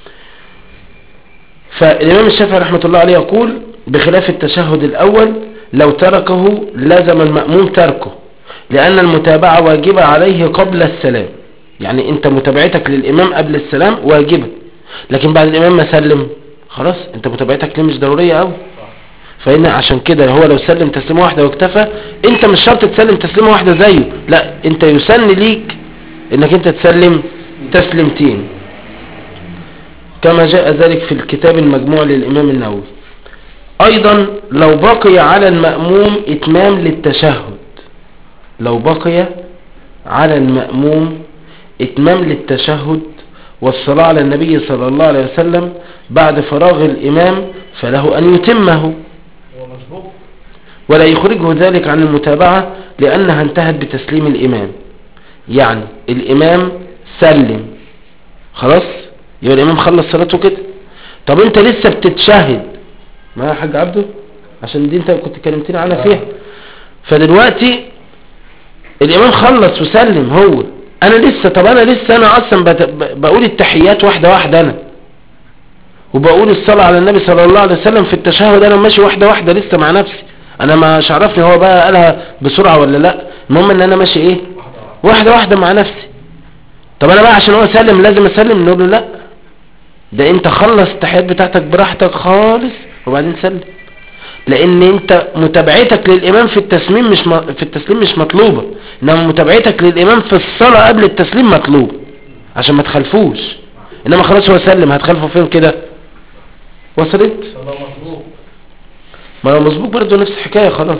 S1: فالإمام الشافعي رحمة الله عليه يقول بخلاف التشهد الأول لو تركه لزم المأموم تركه لأن المتابعة واجبة عليه قبل السلام يعني أنت متابعتك للإمام قبل السلام واجبة لكن بعد الإمام ما سلم خلاص أنت متابعتك ليه مش ضرورية أوي فإن عشان كده هو لو سلم تسليمة واحدة واكتفى أنت مش شرط تسلم تسليمة واحدة زيه لا أنت يسن ليك أنك أنت تسلم تسليمتين كما جاء ذلك في الكتاب المجموع للإمام النووي أيضا لو بقي على المأموم إتمام للتشهد لو بقي على المأموم إتمام للتشهد والصلاة على النبي صلى الله عليه وسلم بعد فراغ الإمام فله أن يتمه
S2: هو مسبوق
S1: ولا يخرجه ذلك عن المتابعة لأنها انتهت بتسليم الإمام يعني الإمام سلم خلاص يبقى الإمام خلص صلاته كده طب أنت لسه بتتشهد ما يا حاج عبده عشان دي أنت كنت كلمتني عنها فيها فدلوقتي الإمام خلص وسلم هو أنا لسه طب أنا لسه أنا أصلا بت- ب- بقول التحيات واحدة واحدة أنا وبقول الصلاة على النبي صلى الله عليه وسلم في التشهد أنا ماشي واحدة واحدة لسه مع نفسي أنا مش عرفني هو بقى قالها بسرعة ولا لا المهم إن أنا ماشي إيه واحدة واحدة مع نفسي طب أنا بقى عشان هو سلم لازم أسلم نقول له لا ده أنت خلص التحيات بتاعتك براحتك خالص وبعدين سلم لان انت متابعتك للامام في التسليم مش م... في التسليم مش مطلوبة انما متابعتك للامام في الصلاة قبل التسليم مطلوب عشان ما تخلفوش انما خلاص هو سلم هتخلفه فين كده وصلت
S2: صلاة مسبوق
S1: ما هو مسبوق برضه نفس الحكاية خلاص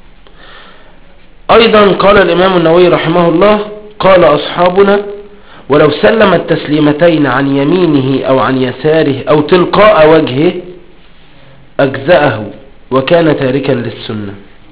S1: ايضا قال الامام النووي رحمه الله قال اصحابنا ولو سلم التسليمتين عن يمينه او عن يساره او تلقاء وجهه اجزأه وكان تاركا للسنة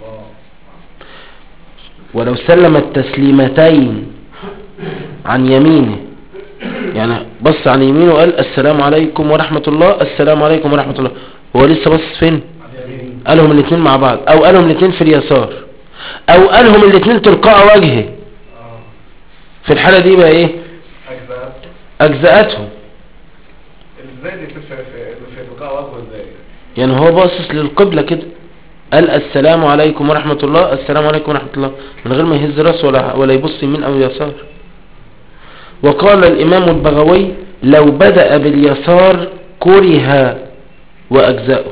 S1: ولو سلم التسليمتين عن يمينه يعني بص عن يمينه وقال السلام عليكم ورحمة الله السلام عليكم ورحمة الله هو لسه بص فين قالهم الاثنين مع بعض او قالهم الاثنين في اليسار او قالهم الاثنين تلقاء وجهه
S2: اه
S1: في الحالة دي بقى ايه
S2: اجزاء
S1: اجزأتهم
S2: ازاي دي في في في بقاء وجهه ازاي
S1: يعني هو باصص للقبلة كده قال السلام عليكم ورحمة الله السلام عليكم ورحمة الله من غير ما يهز راسه ولا ولا يبص يمين او يسار وقال الامام البغوي لو بدأ باليسار كره واجزأه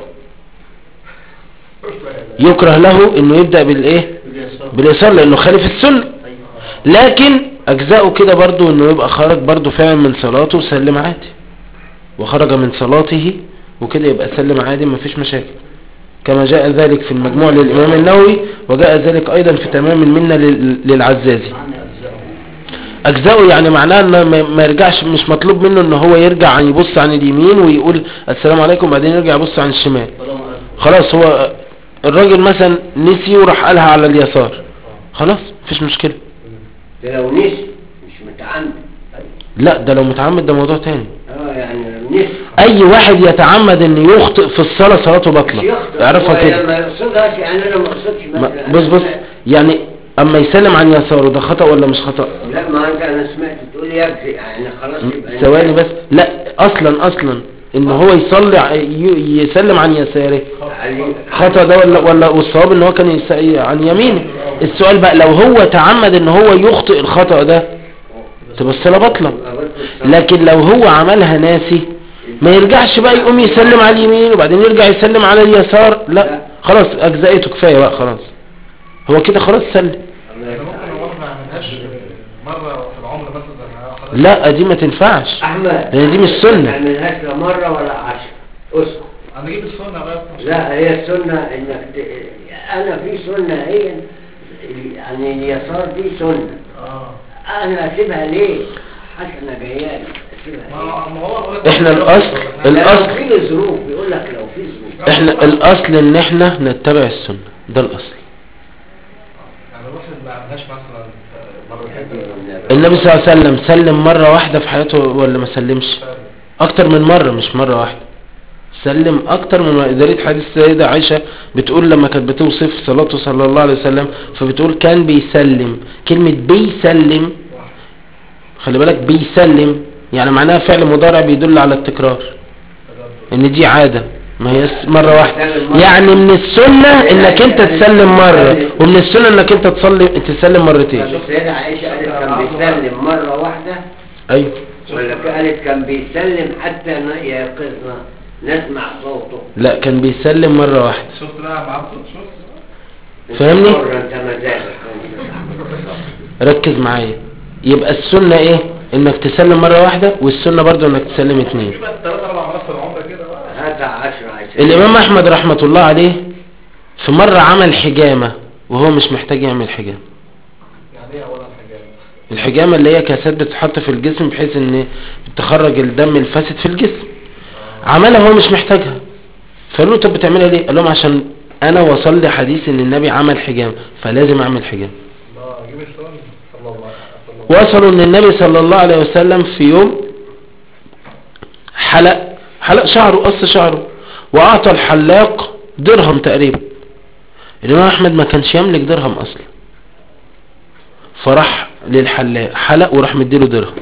S1: يكره له انه يبدأ بالايه
S5: باليسار
S1: باليسار لانه خالف السنة لكن اجزاؤه كده برضو انه يبقى خرج برضو فعلا من صلاته وسلم عادي وخرج من صلاته وكده يبقى سلم عادي مفيش مشاكل كما جاء ذلك في المجموع للإمام النووي وجاء ذلك أيضا في تمام المنة لل- للعزازي
S5: عني أجزاءه
S1: أجزاؤه يعني معناه أنه ما ما يرجعش مش مطلوب منه أنه هو يرجع عن يبص عن اليمين ويقول السلام عليكم وبعدين يرجع يبص عن الشمال
S5: طالما قال
S1: خلاص هو الراجل مثلا نسي وراح قالها على اليسار خلاص مفيش مشكلة
S4: ده لو نسي مش متعمد
S1: لا ده لو متعمد ده موضوع تاني
S4: اه يعني لو نسي
S1: اي واحد يتعمد ان يخطئ في الصلاة صلاته
S4: مش
S1: باطلة
S4: يخطئ
S1: اعرفها
S4: هو
S1: كده
S4: لما يقصدها يعني انا ما اقصدش
S1: ما-
S4: مثلا
S1: بص بص يعني اما يسلم عن يساره ده خطأ ولا مش خطأ
S4: لا ما انت انا سمعت تقول يكفي يعني خلاص يبقى
S1: ثواني بس لا اصلا اصلا ان هو يصلي ع- ي- يسلم عن يساره
S4: علي-
S1: خطأ ده ولا ولا والصواب ان هو كان يس- عن يمينه السؤال بقى لو هو تعمد ان هو يخطئ الخطأ ده تبقى الصلاة باطلة لكن لو هو عملها ناسي ما يرجعش بقى يقوم يسلم على اليمين وبعدين يرجع يسلم على اليسار لا خلاص اجزائته كفاية بقى خلاص هو كده خلاص سلم
S2: يعني ممكن لو واحد ما يعملهاش مرة في العمر مثلا حضرتك
S1: لا دي ما تنفعش
S4: احمد
S1: لان دي مش
S4: ما
S1: سنة
S4: تعملهاش لا مره ولا عشر اسكت
S2: انا اجيب السنة بقى
S4: لا هي السنه انك ت... انا في سنه هي يعني اليسار دي سنه
S2: اه
S4: انا اسيبها ليه حسنه جايه لي اسيبها ليه
S2: ما ما هو أقول لك-
S1: احنا الأصل-
S4: لا،
S1: الأصل-
S4: لو في ظروف بيقول لك لو في ظروف
S1: احنا الاصل ان احنا نتبع السنة ده الاصل
S2: يعني الواحد ما يعملهاش مثلا مرتين
S1: النبي صلى الله عليه وسلم سلم مرة واحدة في حياته ولا ما سلمش اكتر من مرة مش مرة واحدة سلم اكتر من مرة دليل حديث السيدة عائشة بتقول لما كانت بتوصف صلاته صلى الله عليه وسلم فبتقول كان بيسلم كلمة بيسلم خلي بالك بيسلم يعني معناها فعل مضارع بيدل على التكرار ان دي عادة ما هي مرة واحدة يعني من السنة انك انت تسلم مرة ومن السنة انك انت تصلي تسلم مرتين
S4: السيدة عائشة قالت كان بيسلم مرة واحدة
S1: ايوه
S4: ولا قالت كان بيسلم حتى ن- يقظنا نسمع صوته
S1: لا كان بيسلم مرة واحدة
S2: شفت بقى مع عبد شفت
S1: فاهمني؟
S4: انت حر، انت مزاجك
S1: ركز معايا يبقى السنة ايه انك تسلم مرة واحدة والسنة برضو انك تسلم اتنين
S2: في بقى ثلاث اربع مرات في العمر كده بقى
S4: هذا عشر عشر
S1: الامام احمد رحمة الله عليه في مرة عمل حجامة وهو مش محتاج يعمل حجامة
S2: يعني ايه اولا حاجات
S1: الحجامة اللي هي كاسات بتتحط في الجسم بحيث ان تخرج الدم الفاسد في الجسم عملها هو مش محتاجها فقالوا له طب بتعملها ليه قال لهم عشان انا وصل لي حديث ان النبي عمل حجامة فلازم اعمل حجامة
S2: الله جيب السنة صلى الله عليه وسلم
S1: وصلوا ان النبي صلى الله عليه وسلم في يوم حلق حلق شعره قص شعره واعطى الحلاق درهم تقريبا الامام احمد ما كانش يملك درهم اصلا فراح للحلاق حلق وراح مديله درهم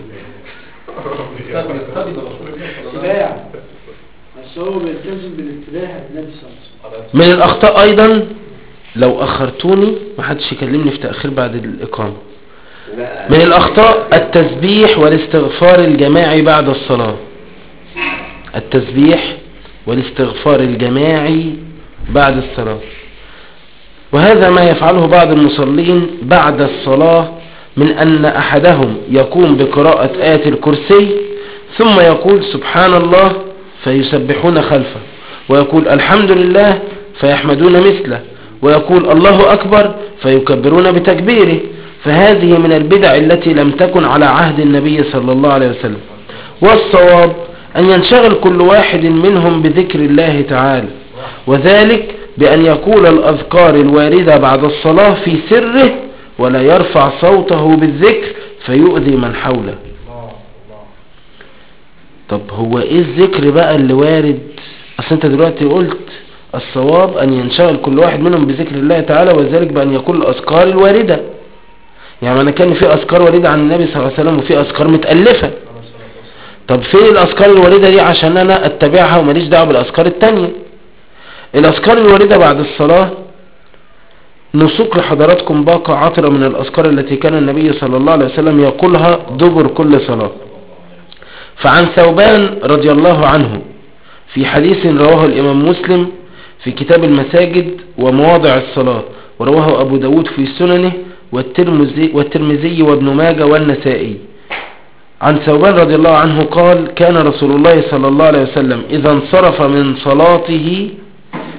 S3: اتباع بس هو بيلتزم بالاتباع النبي صلى الله عليه وسلم
S1: من الاخطاء ايضا لو اخرتوني ما حدش يكلمني في تاخير بعد الاقامه
S4: لا،
S1: من الاخطاء التسبيح والاستغفار الجماعي بعد الصلاه التسبيح والاستغفار الجماعي بعد الصلاه وهذا ما يفعله بعض المصلين بعد الصلاه من ان احدهم يقوم بقراءه ايه الكرسي ثم يقول سبحان الله فيسبحون خلفه ويقول الحمد لله فيحمدون مثله ويقول الله أكبر فيكبرون بتكبيره فهذه من البدع التي لم تكن على عهد النبي صلى الله عليه وسلم والصواب أن ينشغل كل واحد منهم بذكر الله تعالى وذلك بأن يقول الأذكار الواردة بعد الصلاة في سره ولا يرفع صوته بالذكر فيؤذي من حوله
S2: الله الله
S1: طب هو ايه الذكر بقى اللي وارد اصل انت دلوقتي قلت الصواب ان ينشغل كل واحد منهم بذكر الله تعالى وذلك بان يقول الاذكار الواردة يعني انا كان في اذكار واردة عن النبي صلى الله عليه وسلم وفي اذكار متألفة طب فين الاذكار الواردة دي عشان انا اتبعها وماليش دعوة بالاذكار التانية الاذكار الواردة بعد الصلاة نسوق لحضراتكم باقة عطرة من الاذكار التي كان النبي صلى الله عليه وسلم يقولها دبر كل صلاة فعن ثوبان رضي الله عنه في حديث رواه الإمام مسلم في كتاب المساجد ومواضع الصلاة ورواه أبو داود في سننه والترمذي, والترمذي وابن ماجه والنسائي عن ثوبان رضي الله عنه قال كان رسول الله صلى الله عليه وسلم إذا انصرف من صلاته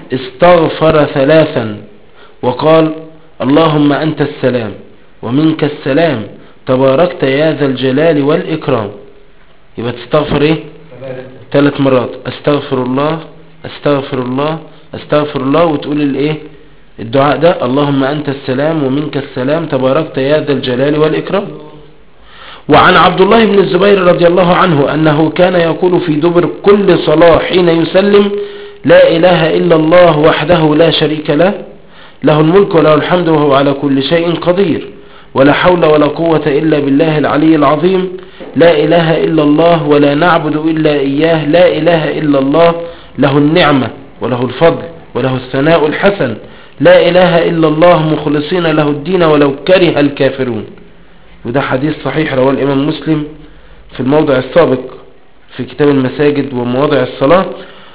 S1: استغفر ثلاثا وقال اللهم أنت السلام ومنك السلام تباركت يا ذا الجلال والإكرام يبقى تستغفر ايه ثلاث مرات استغفر الله استغفر الله استغفر الله وتقول الايه الدعاء ده اللهم أنت السلام ومنك السلام تباركت يا ذا الجلال والإكرام وعن عبد الله بن الزبير رضي الله عنه أنه كان يقول في دبر كل صلاة حين يسلم لا إله إلا الله وحده لا شريك له له الملك وله الحمد وهو على كل شيء قدير ولا حول ولا قوة إلا بالله العلي العظيم لا إله إلا الله ولا نعبد إلا إياه لا إله إلا الله له النعمة وله الفضل وله الثناء الحسن لا إله إلا الله مخلصين له الدين ولو كره الكافرون وده حديث صحيح رواه الإمام مسلم في الموضع السابق في كتاب المساجد ومواضع الصلاة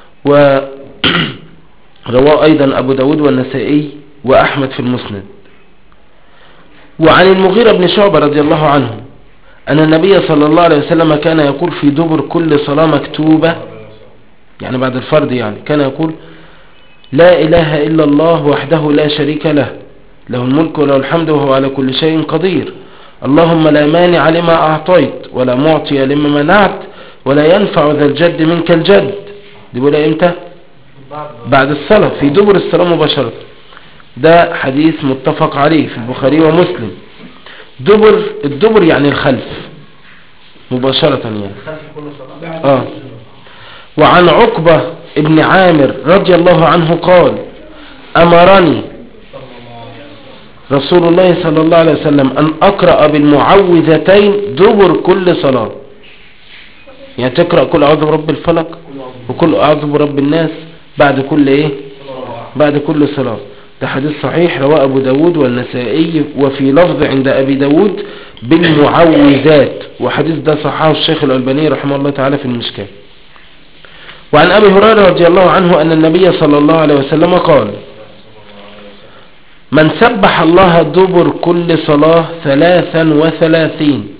S1: ورواه أيضا أبو داود والنسائي وأحمد في المسند وعن المغيرة بن شعبة رضي الله عنه أن النبي صلى الله عليه وسلم كان يقول في دبر كل صلاة مكتوبة يعني بعد الفرض يعني كان يقول لا إله إلا الله وحده لا شريك له له الملك وله الحمد وهو على كل شيء قدير اللهم لا مانع لما أعطيت ولا معطي لما منعت ولا ينفع ذا الجد منك الجد دي بقولها امتى بعد الصلاة في دبر الصلاة مباشرة ده حديث متفق عليه في البخاري ومسلم دبر الدبر يعني الخلف مباشرة يعني
S5: خلف كل صلاة
S1: آه. وعن عقبة ابن عامر رضي الله عنه قال أمرني رسول الله صلى الله عليه وسلم أن أقرأ بالمعوذتين دبر كل صلاة يعني تقرأ كل أعوذ برب الفلق وكل أعوذ برب الناس بعد كل إيه بعد كل صلاة ده حديث صحيح رواه أبو داود والنسائي وفي لفظ عند أبي داود بالمعوذات وحديث ده صححه الشيخ الألباني رحمه الله تعالى في المشكاة وعن أبي هريرة رضي الله عنه أن النبي صلى الله عليه وسلم قال من سبح الله دبر كل صلاة ثلاثا وثلاثين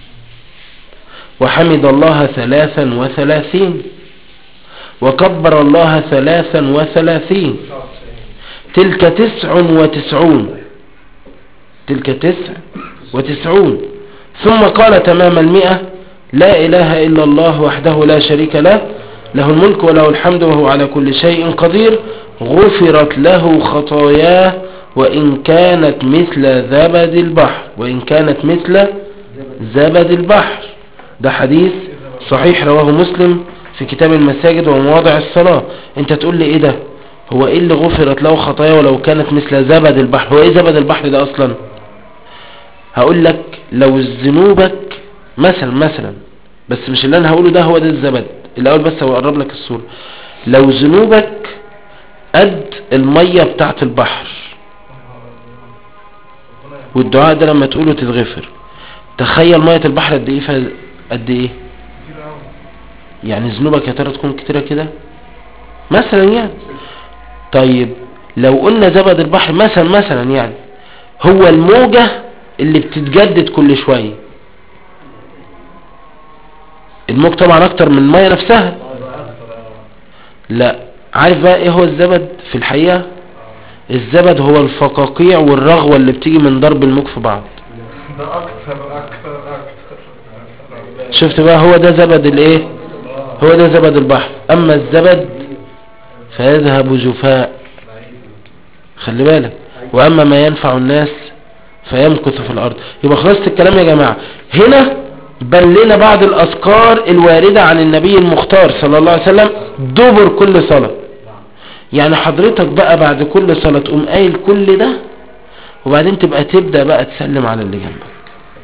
S1: وحمد الله ثلاثا وثلاثين وكبر الله ثلاثا وثلاثين تلك تسع وتسعون تلك تسع وتسعون ثم قال تمام المئة لا إله إلا الله وحده لا شريك له له الملك وله الحمد وهو على كل شيء قدير غفرت له خطاياه وإن كانت مثل زبد البحر وإن كانت مثل زبد البحر ده حديث صحيح رواه مسلم في كتاب المساجد ومواضع الصلاة انت تقول لي ايه ده هو ايه اللي غفرت له خطايا ولو كانت مثل زبد البحر هو ايه زبد البحر ده اصلا هقول لك لو ذنوبك مثلا مثلا بس مش اللي انا هقوله ده هو ده الزبد الاول بس هو اقرب لك الصورة لو ذنوبك قد المية بتاعت البحر والدعاء ده لما تقوله تتغفر تخيل مية البحر قد ايه فيها- قد ايه يعني ذنوبك يا ترى تكون كتيرة كده مثلا يعني طيب لو قلنا زبد البحر مثلا مثلا يعني هو الموجة اللي بتتجدد كل شوية الموج طبعا اكتر من المية نفسها لا عارف بقى ايه هو الزبد في الحقيقة الزبد هو الفقاقيع والرغوة اللي بتيجي من ضرب الموج في بعض
S2: ده اكتر اكتر اكتر
S1: شفت بقى هو ده زبد الايه هو ده زبد البحر اما الزبد فيذهب جفاء خلي بالك واما ما ينفع الناس فيمكث في الارض يبقى خلاصة الكلام يا جماعة هنا بل لنا بعض الاذكار الواردة عن النبي المختار صلى الله عليه وسلم دبر كل صلاة يعني حضرتك بقى بعد كل صلاة تقوم قايل كل ده وبعدين تبقى تبدأ بقى تسلم على اللي جنبك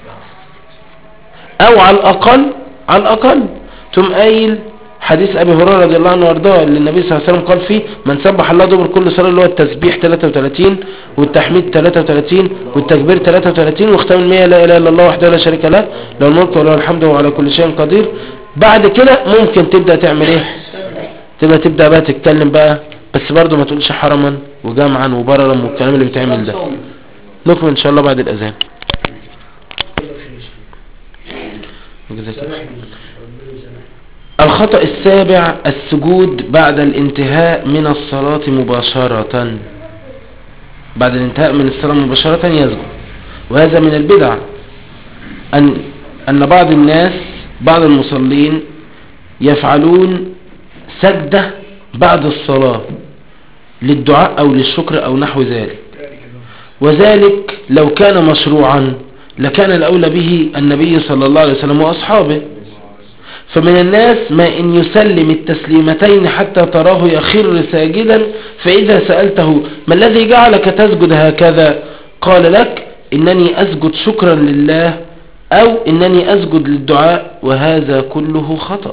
S1: او على الاقل على الاقل تقوم قايل حديث ابي هريره رضي الله عنه وارضاه اللي النبي صلى الله عليه وسلم قال فيه من سبح الله دبر كل صلاه اللي هو التسبيح 33 والتحميد 33 والتكبير 33 واختام المية لا اله الا الله وحده لا شريك له له الملك وله الحمد وهو على كل شيء قدير بعد كده ممكن تبدا تعمل ايه تبدا تبدا بقى تتكلم بقى بس برضه ما تقولش حرما وجمعا وبررا والكلام اللي بيتعمل ده نكمل ان شاء الله بعد الاذان جزاك الله خير. الخطأ السابع السجود بعد الانتهاء من الصلاة مباشرة بعد الانتهاء من الصلاة مباشرة يسجد وهذا من البدع أن, أن بعض الناس بعض المصلين يفعلون سجدة بعد الصلاة للدعاء أو للشكر أو نحو ذلك وذلك لو كان مشروعا لكان الأولى به النبي صلى الله عليه وسلم وأصحابه فمن الناس ما إن يسلم التسليمتين حتى تراه يخر ساجدا فإذا سألته ما الذي جعلك تسجد هكذا قال لك إنني أسجد شكرا لله أو إنني أسجد للدعاء وهذا كله خطأ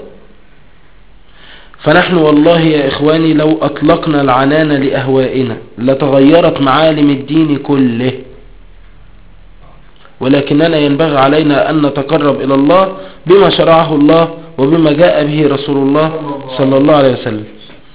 S1: فنحن والله يا إخواني لو أطلقنا العنان لأهوائنا لتغيرت معالم الدين كله ولكننا ينبغي علينا أن نتقرب إلى الله بما شرعه الله وبما جاء به رسول الله صلى الله عليه وسلم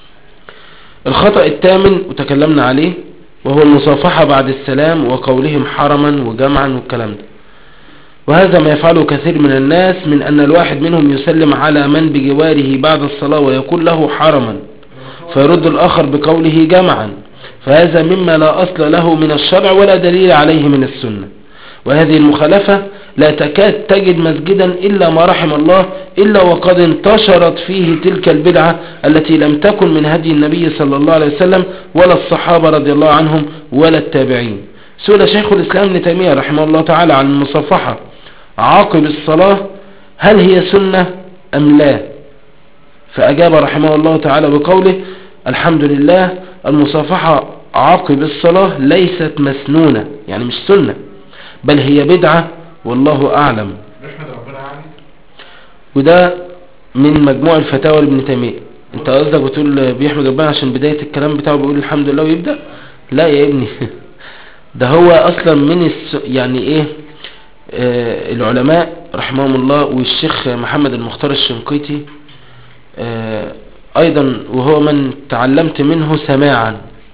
S1: الخطأ الثامن وتكلمنا عليه وهو المصافحة بعد السلام وقولهم حرما وجمعا والكلام ده وهذا ما يفعله كثير من الناس من أن الواحد منهم يسلم على من بجواره بعد الصلاة ويقول له حرما فيرد الآخر بقوله جمعا فهذا مما لا أصل له من الشرع ولا دليل عليه من السنة وهذه المخالفة لا تكاد تجد مسجدا إلا ما رحم الله إلا وقد انتشرت فيه تلك البدعة التي لم تكن من هدي النبي صلى الله عليه وسلم ولا الصحابة رضي الله عنهم ولا التابعين سئل شيخ الإسلام ابن تيمية رحمه الله تعالى عن المصفحة عقب الصلاة هل هي سنة أم لا فأجاب رحمه الله تعالى بقوله الحمد لله المصافحة عقب الصلاة ليست مسنونة يعني مش سنة بل هي بدعة والله أعلم
S2: نحمد ربنا يعني
S1: وده من مجموع الفتاوى لابن تيمية انت قصدك بتقول بيحمد ربنا عشان بداية الكلام بتاعه بيقول الحمد لله ويبدأ لا يا ابني ده هو اصلا من الس... يعني ايه آه العلماء رحمهم الله والشيخ محمد المختار الشنقيطي آه ايضا وهو من تعلمت منه سماعا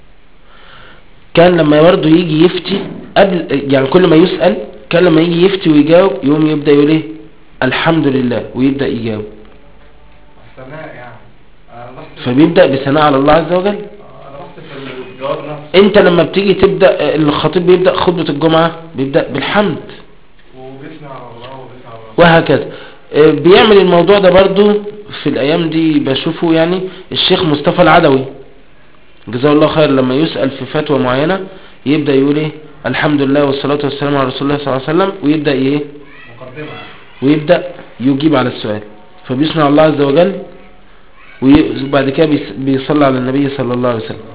S1: كان لما برضه يجي يفتي قبل يعني كل ما يسأل كان لما يجي يفتي ويجاوب يقوم يبدأ يقول ايه الحمد لله ويبدأ يجاوب
S2: السماء يعني انا رحت
S1: فبيبدأ بثناء على الله عز وجل
S2: انا رحت في الجواب نفسه
S1: انت لما بتيجي تبدأ الخطيب بيبدأ خطبة الجمعة بيبدأ بالحمد
S2: وبيثني على الله وبيثني على الله
S1: وهكذا اه، بيعمل الموضوع ده برضو في الايام دي بشوفه يعني الشيخ مصطفى العدوي جزاه الله خير لما يسأل في فتوى معينة يبدأ يقول ايه الحمد لله والصلاة والسلام على رسول الله صلى الله عليه وسلم ويبدأ ايه
S2: مقدمة
S1: ويبدأ يجيب على السؤال فبيسمع الله عز وجل وي- وبعد كده بيس- بيصلي على النبي صلى الله عليه وسلم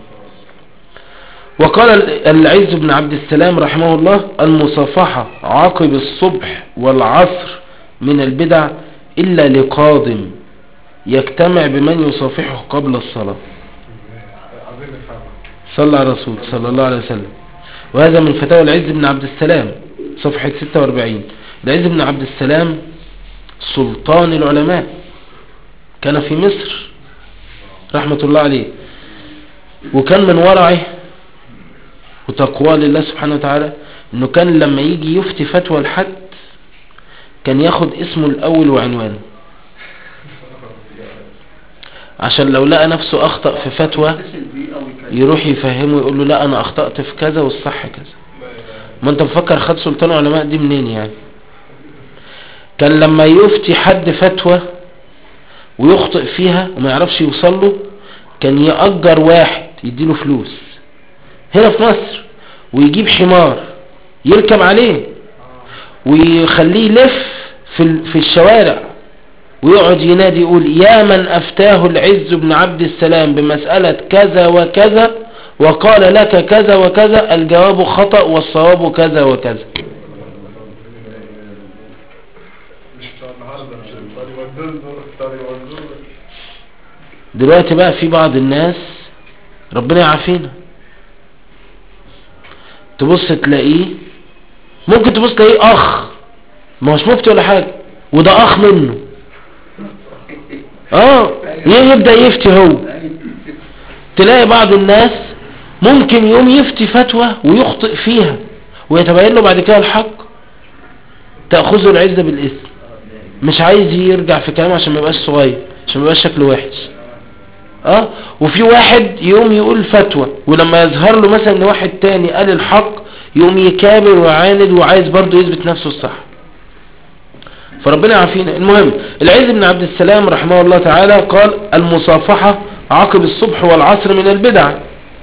S1: وقال ال- العز بن عبد السلام رحمه الله المصافحة عقب الصبح والعصر من البدع إلا لقاضم يجتمع بمن يصافحه قبل الصلاة
S2: عظيم الفهم
S1: صلى على الرسول صلى الله عليه وسلم وهذا من فتاوى العز بن عبد السلام صفحة 46 العز بن عبد السلام سلطان العلماء كان في مصر رحمة الله عليه وكان من ورعه وتقوى لله سبحانه وتعالى انه كان لما يجي يفتي فتوى لحد كان ياخد اسمه الاول وعنوانه عشان لو لقى نفسه اخطأ في فتوى
S5: يتصل بيه او يكلمه
S1: يروح يفهمه يقول له لا انا اخطأت في كذا والصح كذا ما انت مفكر خد سلطان علماء دي منين يعني كان لما يفتي حد فتوى ويخطئ فيها وما يعرفش يوصل له كان يأجر واحد يديله فلوس هنا في مصر ويجيب حمار يركب عليه ويخليه يلف في ال- في الشوارع ويقعد ينادي يقول يا من أفتاه العز بن عبد السلام بمسألة كذا وكذا وقال لك كذا وكذا الجواب خطأ والصواب كذا وكذا
S2: مش بتاع النهارده مش الطريق والدول الطريق والدول
S1: دلوقتي بقى في بعض الناس ربنا يعافينا تبص تلاقيه ممكن تبص تلاقيه اخ ما هوش مفتي ولا حاجة وده اخ منه اه يبدأ يفتي هو تلاقي بعض الناس ممكن يوم يفتي فتوى ويخطئ فيها ويتبين له بعد كده الحق تأخذه العزة بالاسم مش عايز يرجع في كلامه عشان ما يبقاش صغير عشان ميبقاش شكله وحش اه وفي واحد يقوم يقول فتوى ولما يظهر له مثلا ان واحد تاني قال الحق يقوم يكابر ويعاند وعايز برضه يثبت نفسه الصح فربنا يعافينا المهم العز بن عبد السلام رحمه الله تعالى قال المصافحة عقب الصبح والعصر من البدع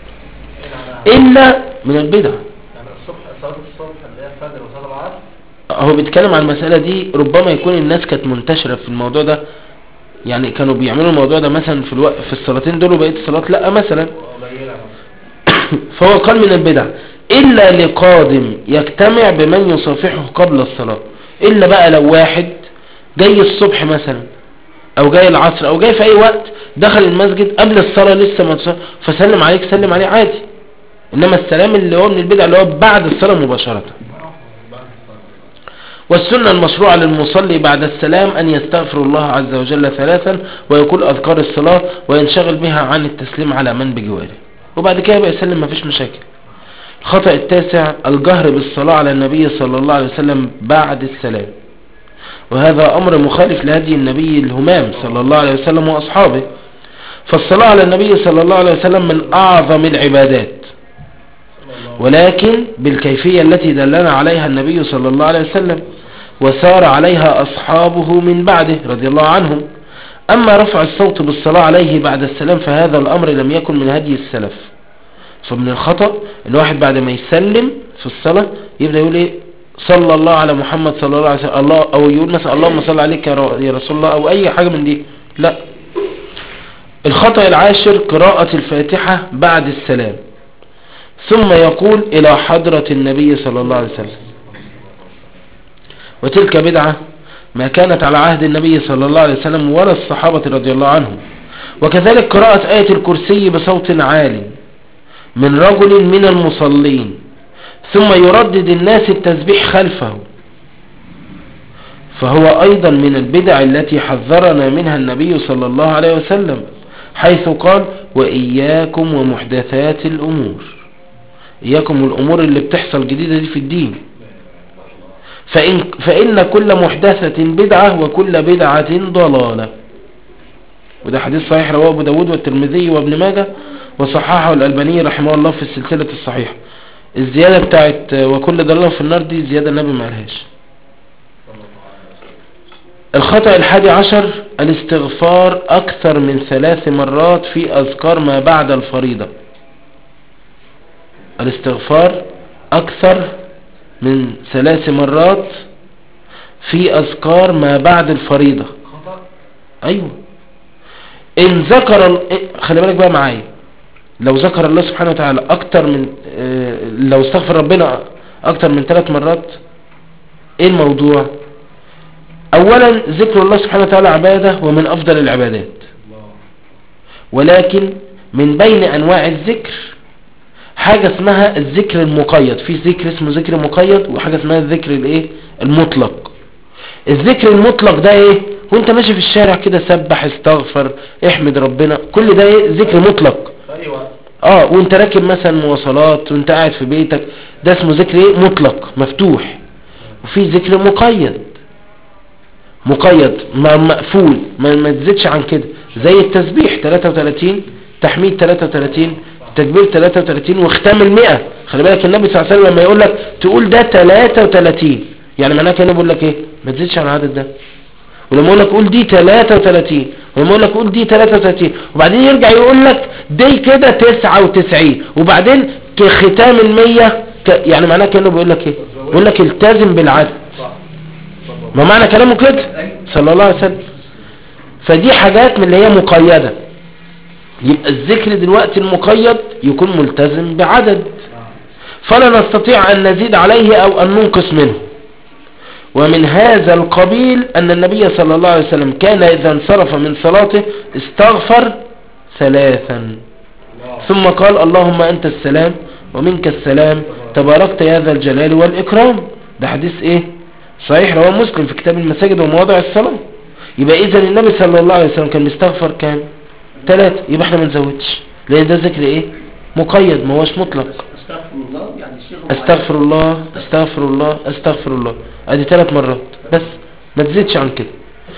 S1: إلا من البدع
S5: يعني الصبح صلاة الصبح اللي هي الفجر وصلاة العصر
S1: هو بيتكلم عن المسألة دي ربما يكون الناس كانت منتشرة في الموضوع ده يعني كانوا بيعملوا الموضوع ده مثلا في الوقت في الصلاتين دول وبقية الصلاة لا مثلا
S5: قليلة
S1: فهو قال من البدع إلا لقادم يجتمع بمن يصافحه قبل الصلاة إلا بقى لو واحد جاي الصبح مثلا أو جاي العصر أو جاي في أي وقت دخل المسجد قبل الصلاة لسه ما تصلي فسلم عليك سلم عليه عادي إنما السلام اللي هو من البدع اللي هو بعد الصلاة مباشرة والسنة المشروعة للمصلي بعد السلام أن يستغفر الله عز وجل ثلاثا ويقول أذكار الصلاة وينشغل بها عن التسليم على من بجواره وبعد كده يبقى يسلم مفيش مشاكل الخطأ التاسع الجهر بالصلاة على النبي صلى الله عليه وسلم بعد السلام وهذا أمر مخالف لهدي النبي الهمام صلى الله عليه وسلم وأصحابه فالصلاة على النبي صلى الله عليه وسلم من أعظم العبادات ولكن بالكيفية التي دلنا عليها النبي صلى الله عليه وسلم وسار عليها أصحابه من بعده رضي الله عنهم أما رفع الصوت بالصلاة عليه بعد السلام فهذا الأمر لم يكن من هدي السلف فمن الخطأ ان واحد بعد ما يسلم في الصلاة يبدأ يقول ايه صلى الله على محمد صلى الله عليه وسلم الله او يقول مثلا اللهم صل عليك يا ر- يا رسول الله او اي حاجة من دي لا الخطأ العاشر قراءة الفاتحة بعد السلام ثم يقول الى حضرة النبي صلى الله عليه وسلم وتلك بدعة ما كانت على عهد النبي صلى الله عليه وسلم ولا الصحابة رضي الله عنهم وكذلك قراءة آية الكرسي بصوت عالي من رجل من المصلين ثم يردد الناس التسبيح خلفه فهو أيضا من البدع التي حذرنا منها النبي صلى الله عليه وسلم حيث قال وإياكم ومحدثات الأمور إياكم الأمور اللي بتحصل جديدة دي في الدين فإن, فإن كل محدثة بدعة وكل بدعة ضلالة وده حديث صحيح رواه أبو داود والترمذي وابن ماجه وصححه الألباني رحمه الله في السلسلة الصحيحة الزيادة بتاعت وكل ضلالة في النار دي زيادة النبي ما قالهاش الخطأ الحادي عشر الاستغفار أكثر من ثلاث مرات في أذكار ما بعد الفريضة الاستغفار أكثر من ثلاث مرات في أذكار ما بعد الفريضة
S5: خطأ
S1: أيوة إن ذكر ال- إيه، خلي بالك بقى معايا لو ذكر الله سبحانه وتعالى أكتر من آه، لو استغفر ربنا أكتر من ثلاث مرات إيه الموضوع أولا ذكر الله سبحانه وتعالى عبادة ومن أفضل العبادات ولكن من بين أنواع الذكر حاجة اسمها الذكر المقيد في ذكر اسمه ذكر مقيد وحاجة اسمها الذكر الايه المطلق الذكر المطلق ده ايه وانت ماشي في الشارع كده سبح استغفر احمد ربنا كل ده ايه ذكر مطلق
S5: في أي وقت
S1: اه وانت راكب مثلا مواصلات وانت قاعد في بيتك ده اسمه ذكر ايه مطلق مفتوح وفي ذكر مقيد مقيد ما مقفول ما, ما تزيدش عن كده زي التسبيح 33 تحميد 33 تكبير 33 واختام المئة خلي بالك النبي صلى الله عليه وسلم لما يقول لك تقول ده 33 يعني معناه كده بيقول لك ايه ما تزيدش عن العدد ده ولما يقول لك قول دي 33 ولما يقول لك قول دي 33 وبعدين يرجع يقول لك دي كده 99 وبعدين ختام المية ك... يعني معناه كأنه بيقول لك ايه بيقول لك التزم بالعدد ما معنى كلامه كده صلى الله عليه وسلم فدي حاجات من اللي هي مقيدة يبقى الذكر دلوقتي المقيد يكون ملتزم بعدد فلا نستطيع أن نزيد عليه أو أن ننقص منه ومن هذا القبيل أن النبي صلى الله عليه وسلم كان إذا انصرف من صلاته استغفر ثلاثا ثم قال اللهم أنت السلام ومنك السلام تباركت يا ذا الجلال والإكرام ده حديث إيه صحيح رواه مسلم في كتاب المساجد ومواضع الصلاة يبقى إذا النبي صلى الله عليه وسلم كان بيستغفر كام ثلاثة يبقى احنا ما نزودش لأن ده ذكر إيه مقيد ما هوش مطلق
S5: استغفر الله يعني الشيخ
S1: استغفر الله استغفر الله استغفر الله ادي ثلاث مرات بس ما تزيدش عن كده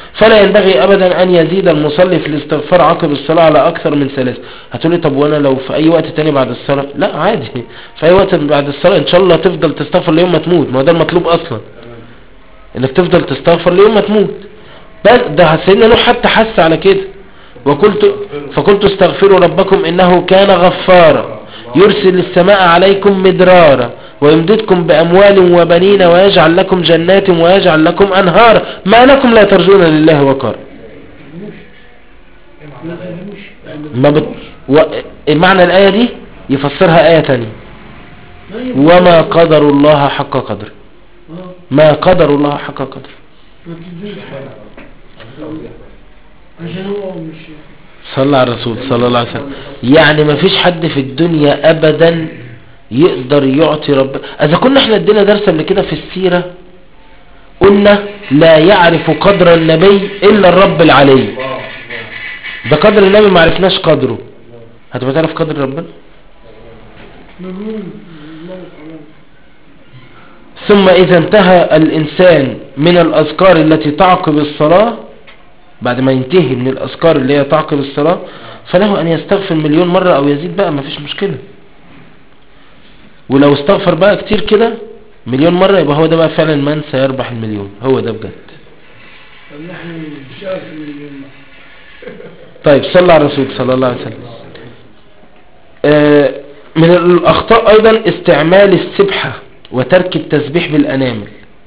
S1: فلا ينبغي ابدا ان يزيد المصلي في الاستغفار عقب الصلاة على اكثر من ثلاث هتقولي طب وانا لو في اي وقت تاني بعد الصلاة لا عادي في اي وقت بعد الصلاة ان شاء الله تفضل تستغفر ليوم ما تموت ما هو ده المطلوب اصلا انك تفضل تستغفر ليوم ما تموت بس ده سيدنا نوح حتى حس على كده وقلت فقلت استغفروا ربكم انه كان غفارا يرسل السماء عليكم مدرارا ويمددكم باموال وبنين ويجعل لكم جنات ويجعل لكم انهارا ما لكم لا ترجون لله وقارا ما بت... و... معنى الآية دي يفسرها آية تانية وما قدر الله حق قدره ما قدر الله حق قدره
S3: ما تدوش عشان هو مش
S1: صلى على الرسول صلى الله عليه وسلم يعني ما فيش حد في الدنيا ابدا يقدر يعطي رب اذا كنا احنا ادينا درس قبل كده في السيرة قلنا لا يعرف قدر النبي الا الرب العلي ده قدر النبي ما عرفناش قدره هتبقى تعرف قدر ربنا
S3: مجنون الله خلاص
S1: ثم اذا انتهى الانسان من الاذكار التي تعقب الصلاة بعد ما ينتهي من الاذكار اللي هي تعقب الصلاة فله ان يستغفر مليون مرة او يزيد بقى ما فيش مشكلة ولو استغفر بقى كتير كده مليون مرة يبقى هو ده بقى فعلا من سيربح المليون هو ده بجد
S3: طب احنا بنشتغل في المليون
S1: طيب صلى على الرسول صلى الله عليه وسلم آه، من الأخطاء أيضا استعمال السبحة وترك التسبيح بالأنامل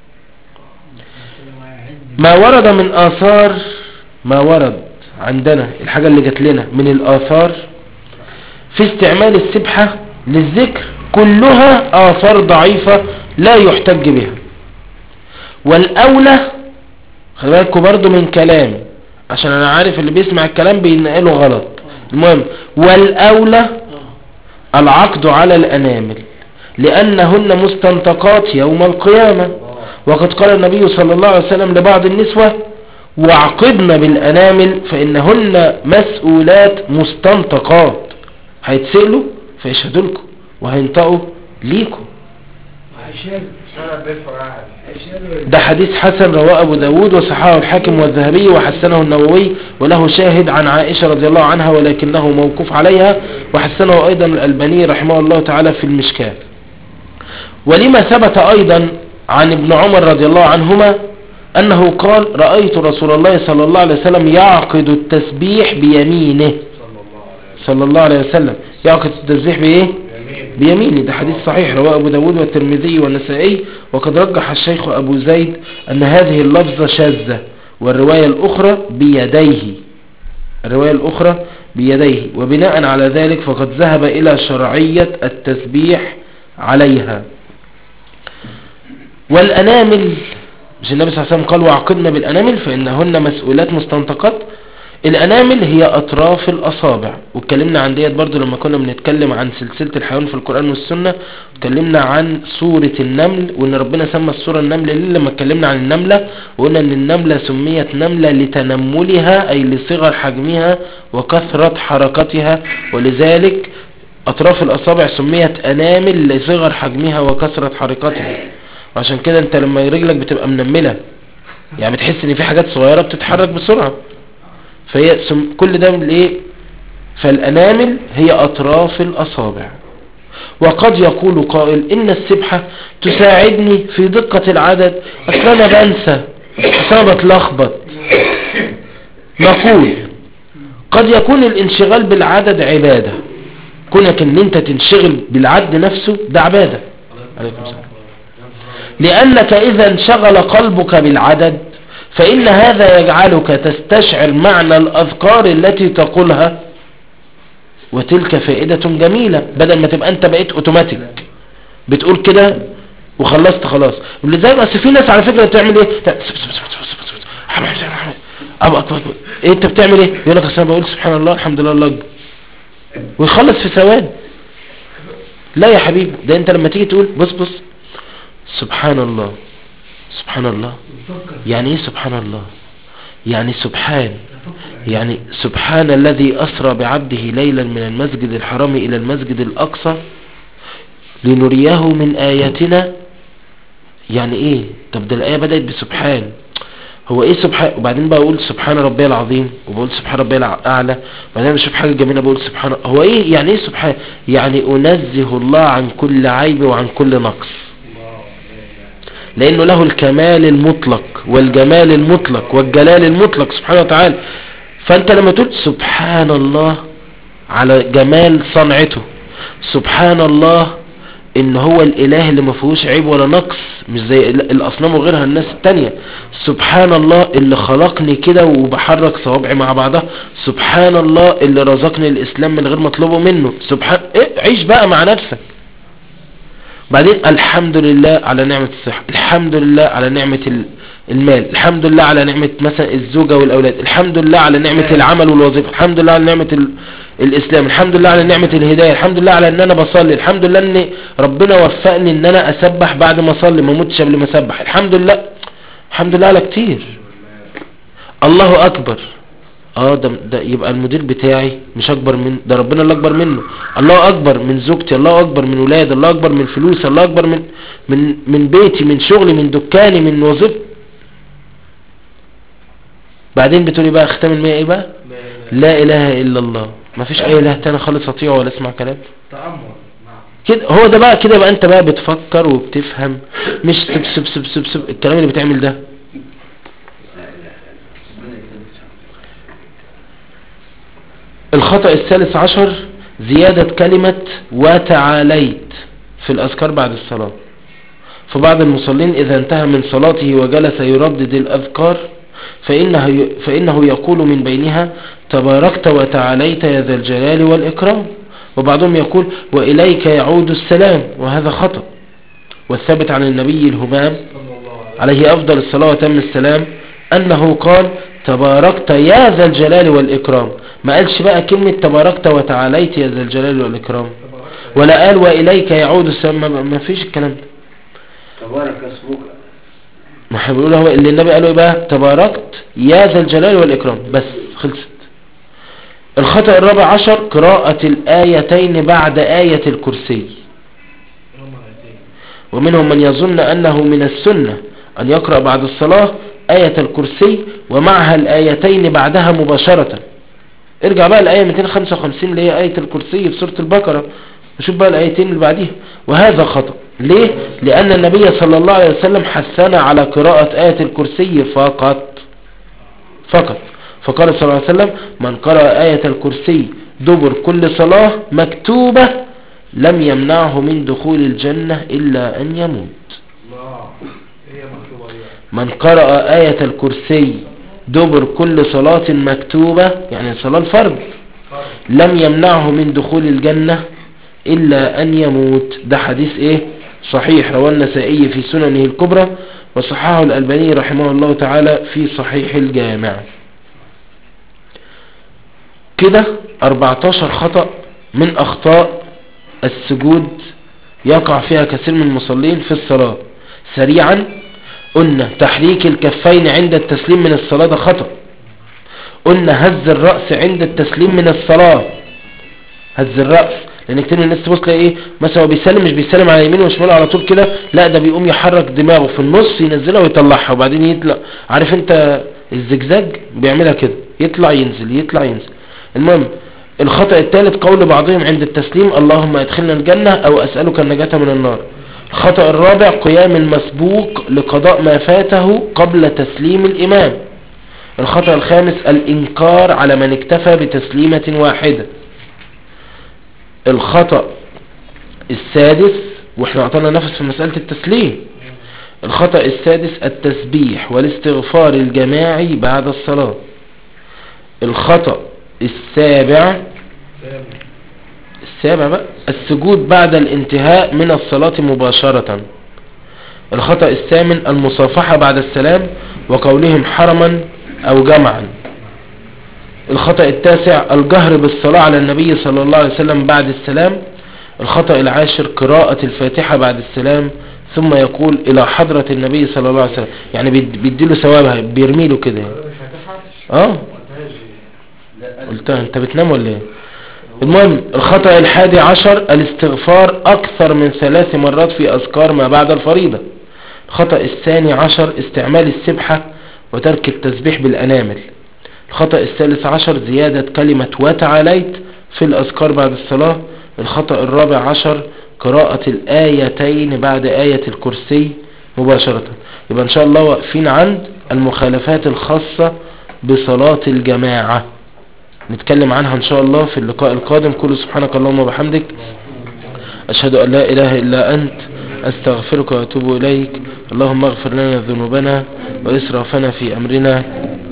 S1: ما ورد من آثار ما ورد عندنا الحاجة اللي جات لنا من الآثار في استعمال السبحة للذكر كلها آثار ضعيفة لا يحتج بها والأولى خلي بالكوا برضو من كلام عشان أنا عارف اللي بيسمع الكلام بينقله غلط المهم والأولى العقد على الأنامل لأنهن مستنطقات يوم القيامة وقد قال النبي صلى الله عليه وسلم لبعض النسوة واعقدن بالأنامل فإنهن مسؤولات مستنطقات هيتسألوا فيشهدوا لكم وهينطقوا ليكم
S3: عشان
S2: انا بيدفع قاعد
S3: عشان
S1: ده حديث حسن رواه أبو داود وصححه الحاكم والذهبي وحسنه النووي وله شاهد عن عائشة رضي الله عنها ولكنه موقوف عليها وحسنه أيضا الألباني رحمه الله تعالى في المشكاة ولما ثبت أيضا عن ابن عمر رضي الله عنهما أنه قال رأيت رسول الله صلى الله عليه وسلم يعقد التسبيح بيمينه صلى الله عليه وسلم يعقد التسبيح بإيه بيمينه ده حديث صحيح رواه أبو داود والترمذي والنسائي وقد رجح الشيخ أبو زيد أن هذه اللفظة شاذة والرواية الأخرى بيديه الرواية الأخرى بيديه وبناء على ذلك فقد ذهب إلى شرعية التسبيح عليها والأنامل مش النبي صلى الله عليه وسلم قال وعقدنا بالأنامل فإنهن مسؤولات مستنطقات الأنامل هي أطراف الأصابع واتكلمنا عن ديت برضو لما كنا بنتكلم عن سلسلة الحيوان في القرآن والسنة اتكلمنا عن سورة النمل وان ربنا سمى السورة النمل ليه لما اتكلمنا عن النملة وقلنا ان النملة سميت نملة لتنملها اي لصغر حجمها وكثرة حركتها ولذلك اطراف الاصابع سميت انامل لصغر حجمها وكثرة حركتها وعشان كده انت لما رجلك بتبقى منملة يعني بتحس ان في حاجات صغيرة بتتحرك بسرعة فهي سم... كل ده من ايه فالانامل هي اطراف الاصابع وقد يقول قائل ان السبحة تساعدني في دقة العدد اصل انا بنسى اصل انا بتلخبط نقول قد يكون الانشغال بالعدد عبادة كونك ان انت تنشغل بالعد نفسه ده عبادة عليكم السلام لأنك إذا انشغل قلبك بالعدد فإن هذا يجعلك تستشعر معنى الأذكار التي تقولها وتلك فائدة جميلة بدل ما تبقى أنت بقيت أوتوماتيك بتقول كده وخلصت خلاص لذلك أصل في ناس على فكرة بتعمل إيه أبقى أطلع إيه أنت بتعمل إيه يقول لك أصل أنا بقول سبحان الله الحمد لله الله أكبر ويخلص في ثواني لا يا حبيبي ده أنت لما تيجي تقول بص بص سبحان الله سبحان الله يعني ايه سبحان الله يعني سبحان يعني سبحان الذي أسرى بعبده ليلا من المسجد الحرام إلى المسجد الأقصى لنريه من آياتنا يعني ايه طب ده الآية بدأت بسبحان هو ايه سبحان وبعدين بقى اقول سبحان ربي العظيم وبقول سبحان ربي الاعلى وبعدين بشوف حاجه جميله بقول سبحان هو ايه يعني ايه سبحان يعني انزه الله عن كل عيب وعن كل نقص لانه له الكمال المطلق والجمال المطلق والجلال المطلق سبحانه وتعالى فانت لما تقول سبحان الله على جمال صنعته سبحان الله ان هو الاله اللي ما فيهوش عيب ولا نقص مش زي ال- الاصنام وغيرها الناس التانية سبحان الله اللي خلقني كده وبحرك صوابعي مع بعضها سبحان الله اللي رزقني الاسلام من غير ما اطلبه منه سبحان إيه عيش بقى مع نفسك بعدين الحمد لله على نعمة الصحة الحمد لله على نعمة ال- المال الحمد لله على نعمة مثلا الزوجة والأولاد الحمد لله على نعمة العمل والوظيفة الحمد لله على نعمة ال... الإسلام الحمد لله على نعمة الهداية الحمد لله على ان انا بصلي الحمد لله ان ربنا وفقني ان انا اسبح بعد ما اصلي ما موتش قبل ما اسبح الحمد لله الحمد لله على كتير الله اكبر اه ده, ده يبقى المدير بتاعي مش اكبر من ده ربنا اللي اكبر منه الله اكبر من زوجتي الله اكبر من ولادي الله اكبر من فلوسي الله اكبر من من من بيتي من شغلي من دكاني من وظيفتي بعدين بتقولي بقى ختام المية ايه بقى لا اله الا الله ما فيش اي اله تاني خالص اطيعه ولا اسمع كلام
S5: تأمل نعم
S1: كده هو ده بقى كده بقى انت بقى بتفكر وبتفهم مش سب سب سب سب سب الكلام اللي بتعمل ده الخطأ الثالث عشر زيادة كلمة وتعاليت في الأذكار بعد الصلاة فبعض المصلين إذا انتهى من صلاته وجلس يردد الأذكار فإنه, فإنه يقول من بينها تباركت وتعاليت يا ذا الجلال والإكرام وبعضهم يقول وإليك يعود السلام وهذا خطأ والثابت عن النبي الهمام عليه أفضل الصلاة وتم السلام أنه قال تباركت يا ذا الجلال والإكرام ما قالش بقى كلمة تباركت وتعاليت يا ذا الجلال والإكرام ولا قال وإليك يعود السلام ما- ما فيش الكلام ده
S4: تبارك اسمك
S1: ما احنا بنقول هو اللي النبي قاله ايه بقى تباركت يا ذا الجلال والإكرام بس خلصت الخطأ الرابع عشر قراءة الآيتين بعد آية الكرسي ومنهم من يظن أنه من السنة أن يقرأ بعد الصلاة آية الكرسي ومعها الآيتين بعدها مباشرة ارجع بقى الآية 255 اللي هي آية الكرسي في سورة البقرة وشوف بقى الآيتين اللي بعديها وهذا خطأ ليه؟ لأن النبي صلى الله عليه وسلم حثنا على قراءة آية الكرسي فقط فقط فقال صلى الله عليه وسلم من قرأ آية الكرسي دبر كل صلاة مكتوبة لم يمنعه من دخول الجنة إلا أن يموت
S2: الله هي مكتوبة ايه
S1: من قرأ آية الكرسي دبر كل صلاة مكتوبة يعني صلاة الفرض لم يمنعه من دخول الجنة إلا أن يموت ده حديث إيه صحيح رواه النسائي في سننه الكبرى وصححه الألباني رحمه الله تعالى في صحيح الجامع كده 14 خطأ من أخطاء السجود يقع فيها كثير من المصلين في الصلاة سريعا قلنا تحريك الكفين عند التسليم من الصلاة ده خطأ قلنا هز الرأس عند التسليم من الصلاة هز الرأس لان كتير من الناس تبص تلاقي ايه مثلا هو بيسلم مش بيسلم على يمينه وشماله على طول كده لا ده بيقوم يحرك دماغه في النص ينزلها ويطلعها وبعدين يطلع عارف انت الزجزاج بيعملها كده يطلع ينزل يطلع ينزل المهم الخطأ الثالث قول بعضهم عند التسليم اللهم ادخلنا الجنة او اسألك النجاة من النار الخطأ الرابع قيام المسبوق لقضاء ما فاته قبل تسليم الامام الخطأ الخامس الانكار على من اكتفى بتسليمة واحدة الخطأ السادس واحنا اعطانا نفس في مسألة التسليم الخطأ السادس التسبيح والاستغفار الجماعي بعد الصلاة الخطأ السابع السابع بقى السجود بعد الانتهاء من الصلاة مباشرة الخطأ الثامن المصافحة بعد السلام وقولهم حرما أو جمعا الخطأ التاسع الجهر بالصلاة على النبي صلى الله عليه وسلم بعد السلام الخطأ العاشر قراءة الفاتحة بعد السلام ثم يقول إلى حضرة النبي صلى الله عليه وسلم يعني بيد- بيديله ثوابها بيرميله كده يعني. اه قلتها انت بتنام ولا ايه المهم الخطأ الحادي عشر الاستغفار اكثر من ثلاث مرات في اذكار ما بعد الفريضة الخطأ الثاني عشر استعمال السبحة وترك التسبيح بالأنامل الخطأ الثالث عشر زيادة كلمة وتعاليت في الأذكار بعد الصلاة الخطأ الرابع عشر قراءة الآيتين بعد آية الكرسي مباشرة يبقى إن شاء الله واقفين عند المخالفات الخاصة بصلاة الجماعة نتكلم عنها إن شاء الله في اللقاء القادم كل سبحانك اللهم وبحمدك أشهد أن لا إله إلا أنت أستغفرك وأتوب إليك اللهم اغفر لنا ذنوبنا وإسرافنا في أمرنا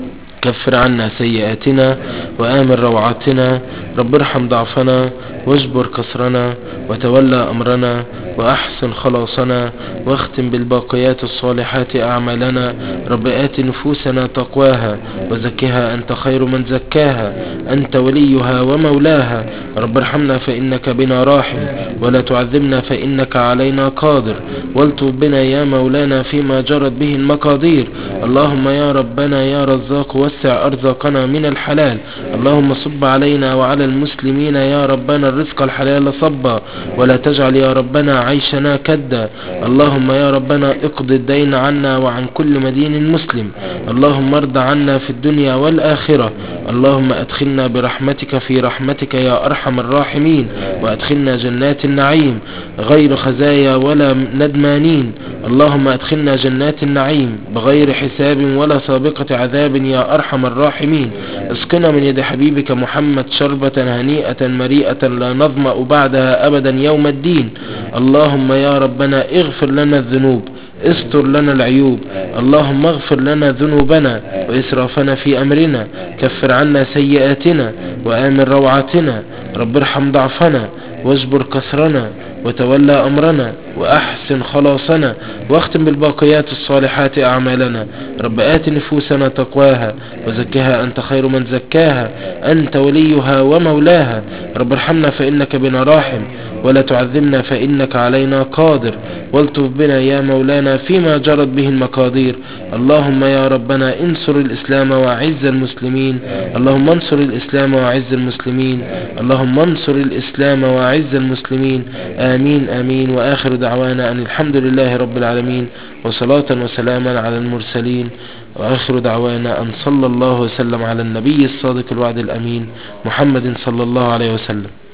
S1: كفر عنا سيئاتنا وآمن روعاتنا رب ارحم ضعفنا واجبر كسرنا وتولى أمرنا وأحسن خلاصنا واختم بالباقيات الصالحات أعمالنا رب آت نفوسنا تقواها وزكها أنت خير من زكاها أنت وليها ومولاها رب ارحمنا فإنك بنا راحم ولا تعذبنا فإنك علينا قادر والطب بنا يا مولانا فيما جرت به المقادير اللهم يا ربنا يا رزاق وسع أرزاقنا من الحلال اللهم صب علينا وعلى المسلمين يا ربنا الرزق الحلال صبا ولا تجعل يا ربنا عيشنا كدا اللهم يا ربنا اقض الدين عنا وعن كل مدين مسلم اللهم ارض عنا في الدنيا والآخرة اللهم أدخلنا برحمتك في رحمتك يا أرحم الراحمين وأدخلنا جنات النعيم غير خزايا ولا ندمانين اللهم أدخلنا جنات النعيم بغير حساب ولا سابقة عذاب يا أرحم الراحمين اسقنا من يد حبيبك محمد شربة هنيئة مريئة لا نظمأ بعدها أبدا يوم الدين اللهم يا ربنا اغفر لنا الذنوب استر لنا العيوب اللهم اغفر لنا ذنوبنا وإسرافنا في أمرنا كفر عنا سيئاتنا وآمن روعاتنا رب ارحم ضعفنا واجبر كسرنا وتولى أمرنا وأحسن خلاصنا واختم بالباقيات الصالحات أعمالنا رب آت نفوسنا تقواها وزكها أنت خير من زكاها أنت وليها ومولاها رب ارحمنا فإنك بنا راحم ولا تعذبنا فإنك علينا قادر والطف بنا يا مولانا فيما جرت به المقادير اللهم يا ربنا انصر الإسلام وأعز المسلمين اللهم انصر الإسلام وأعز المسلمين اللهم انصر الإسلام وأعز المسلمين آمين آمين وآخر دعوانا أن الحمد لله رب العالمين وصلاة وسلاما على المرسلين وآخر دعوانا أن صلى الله وسلم على النبي الصادق الوعد الأمين محمد صلى الله عليه وسلم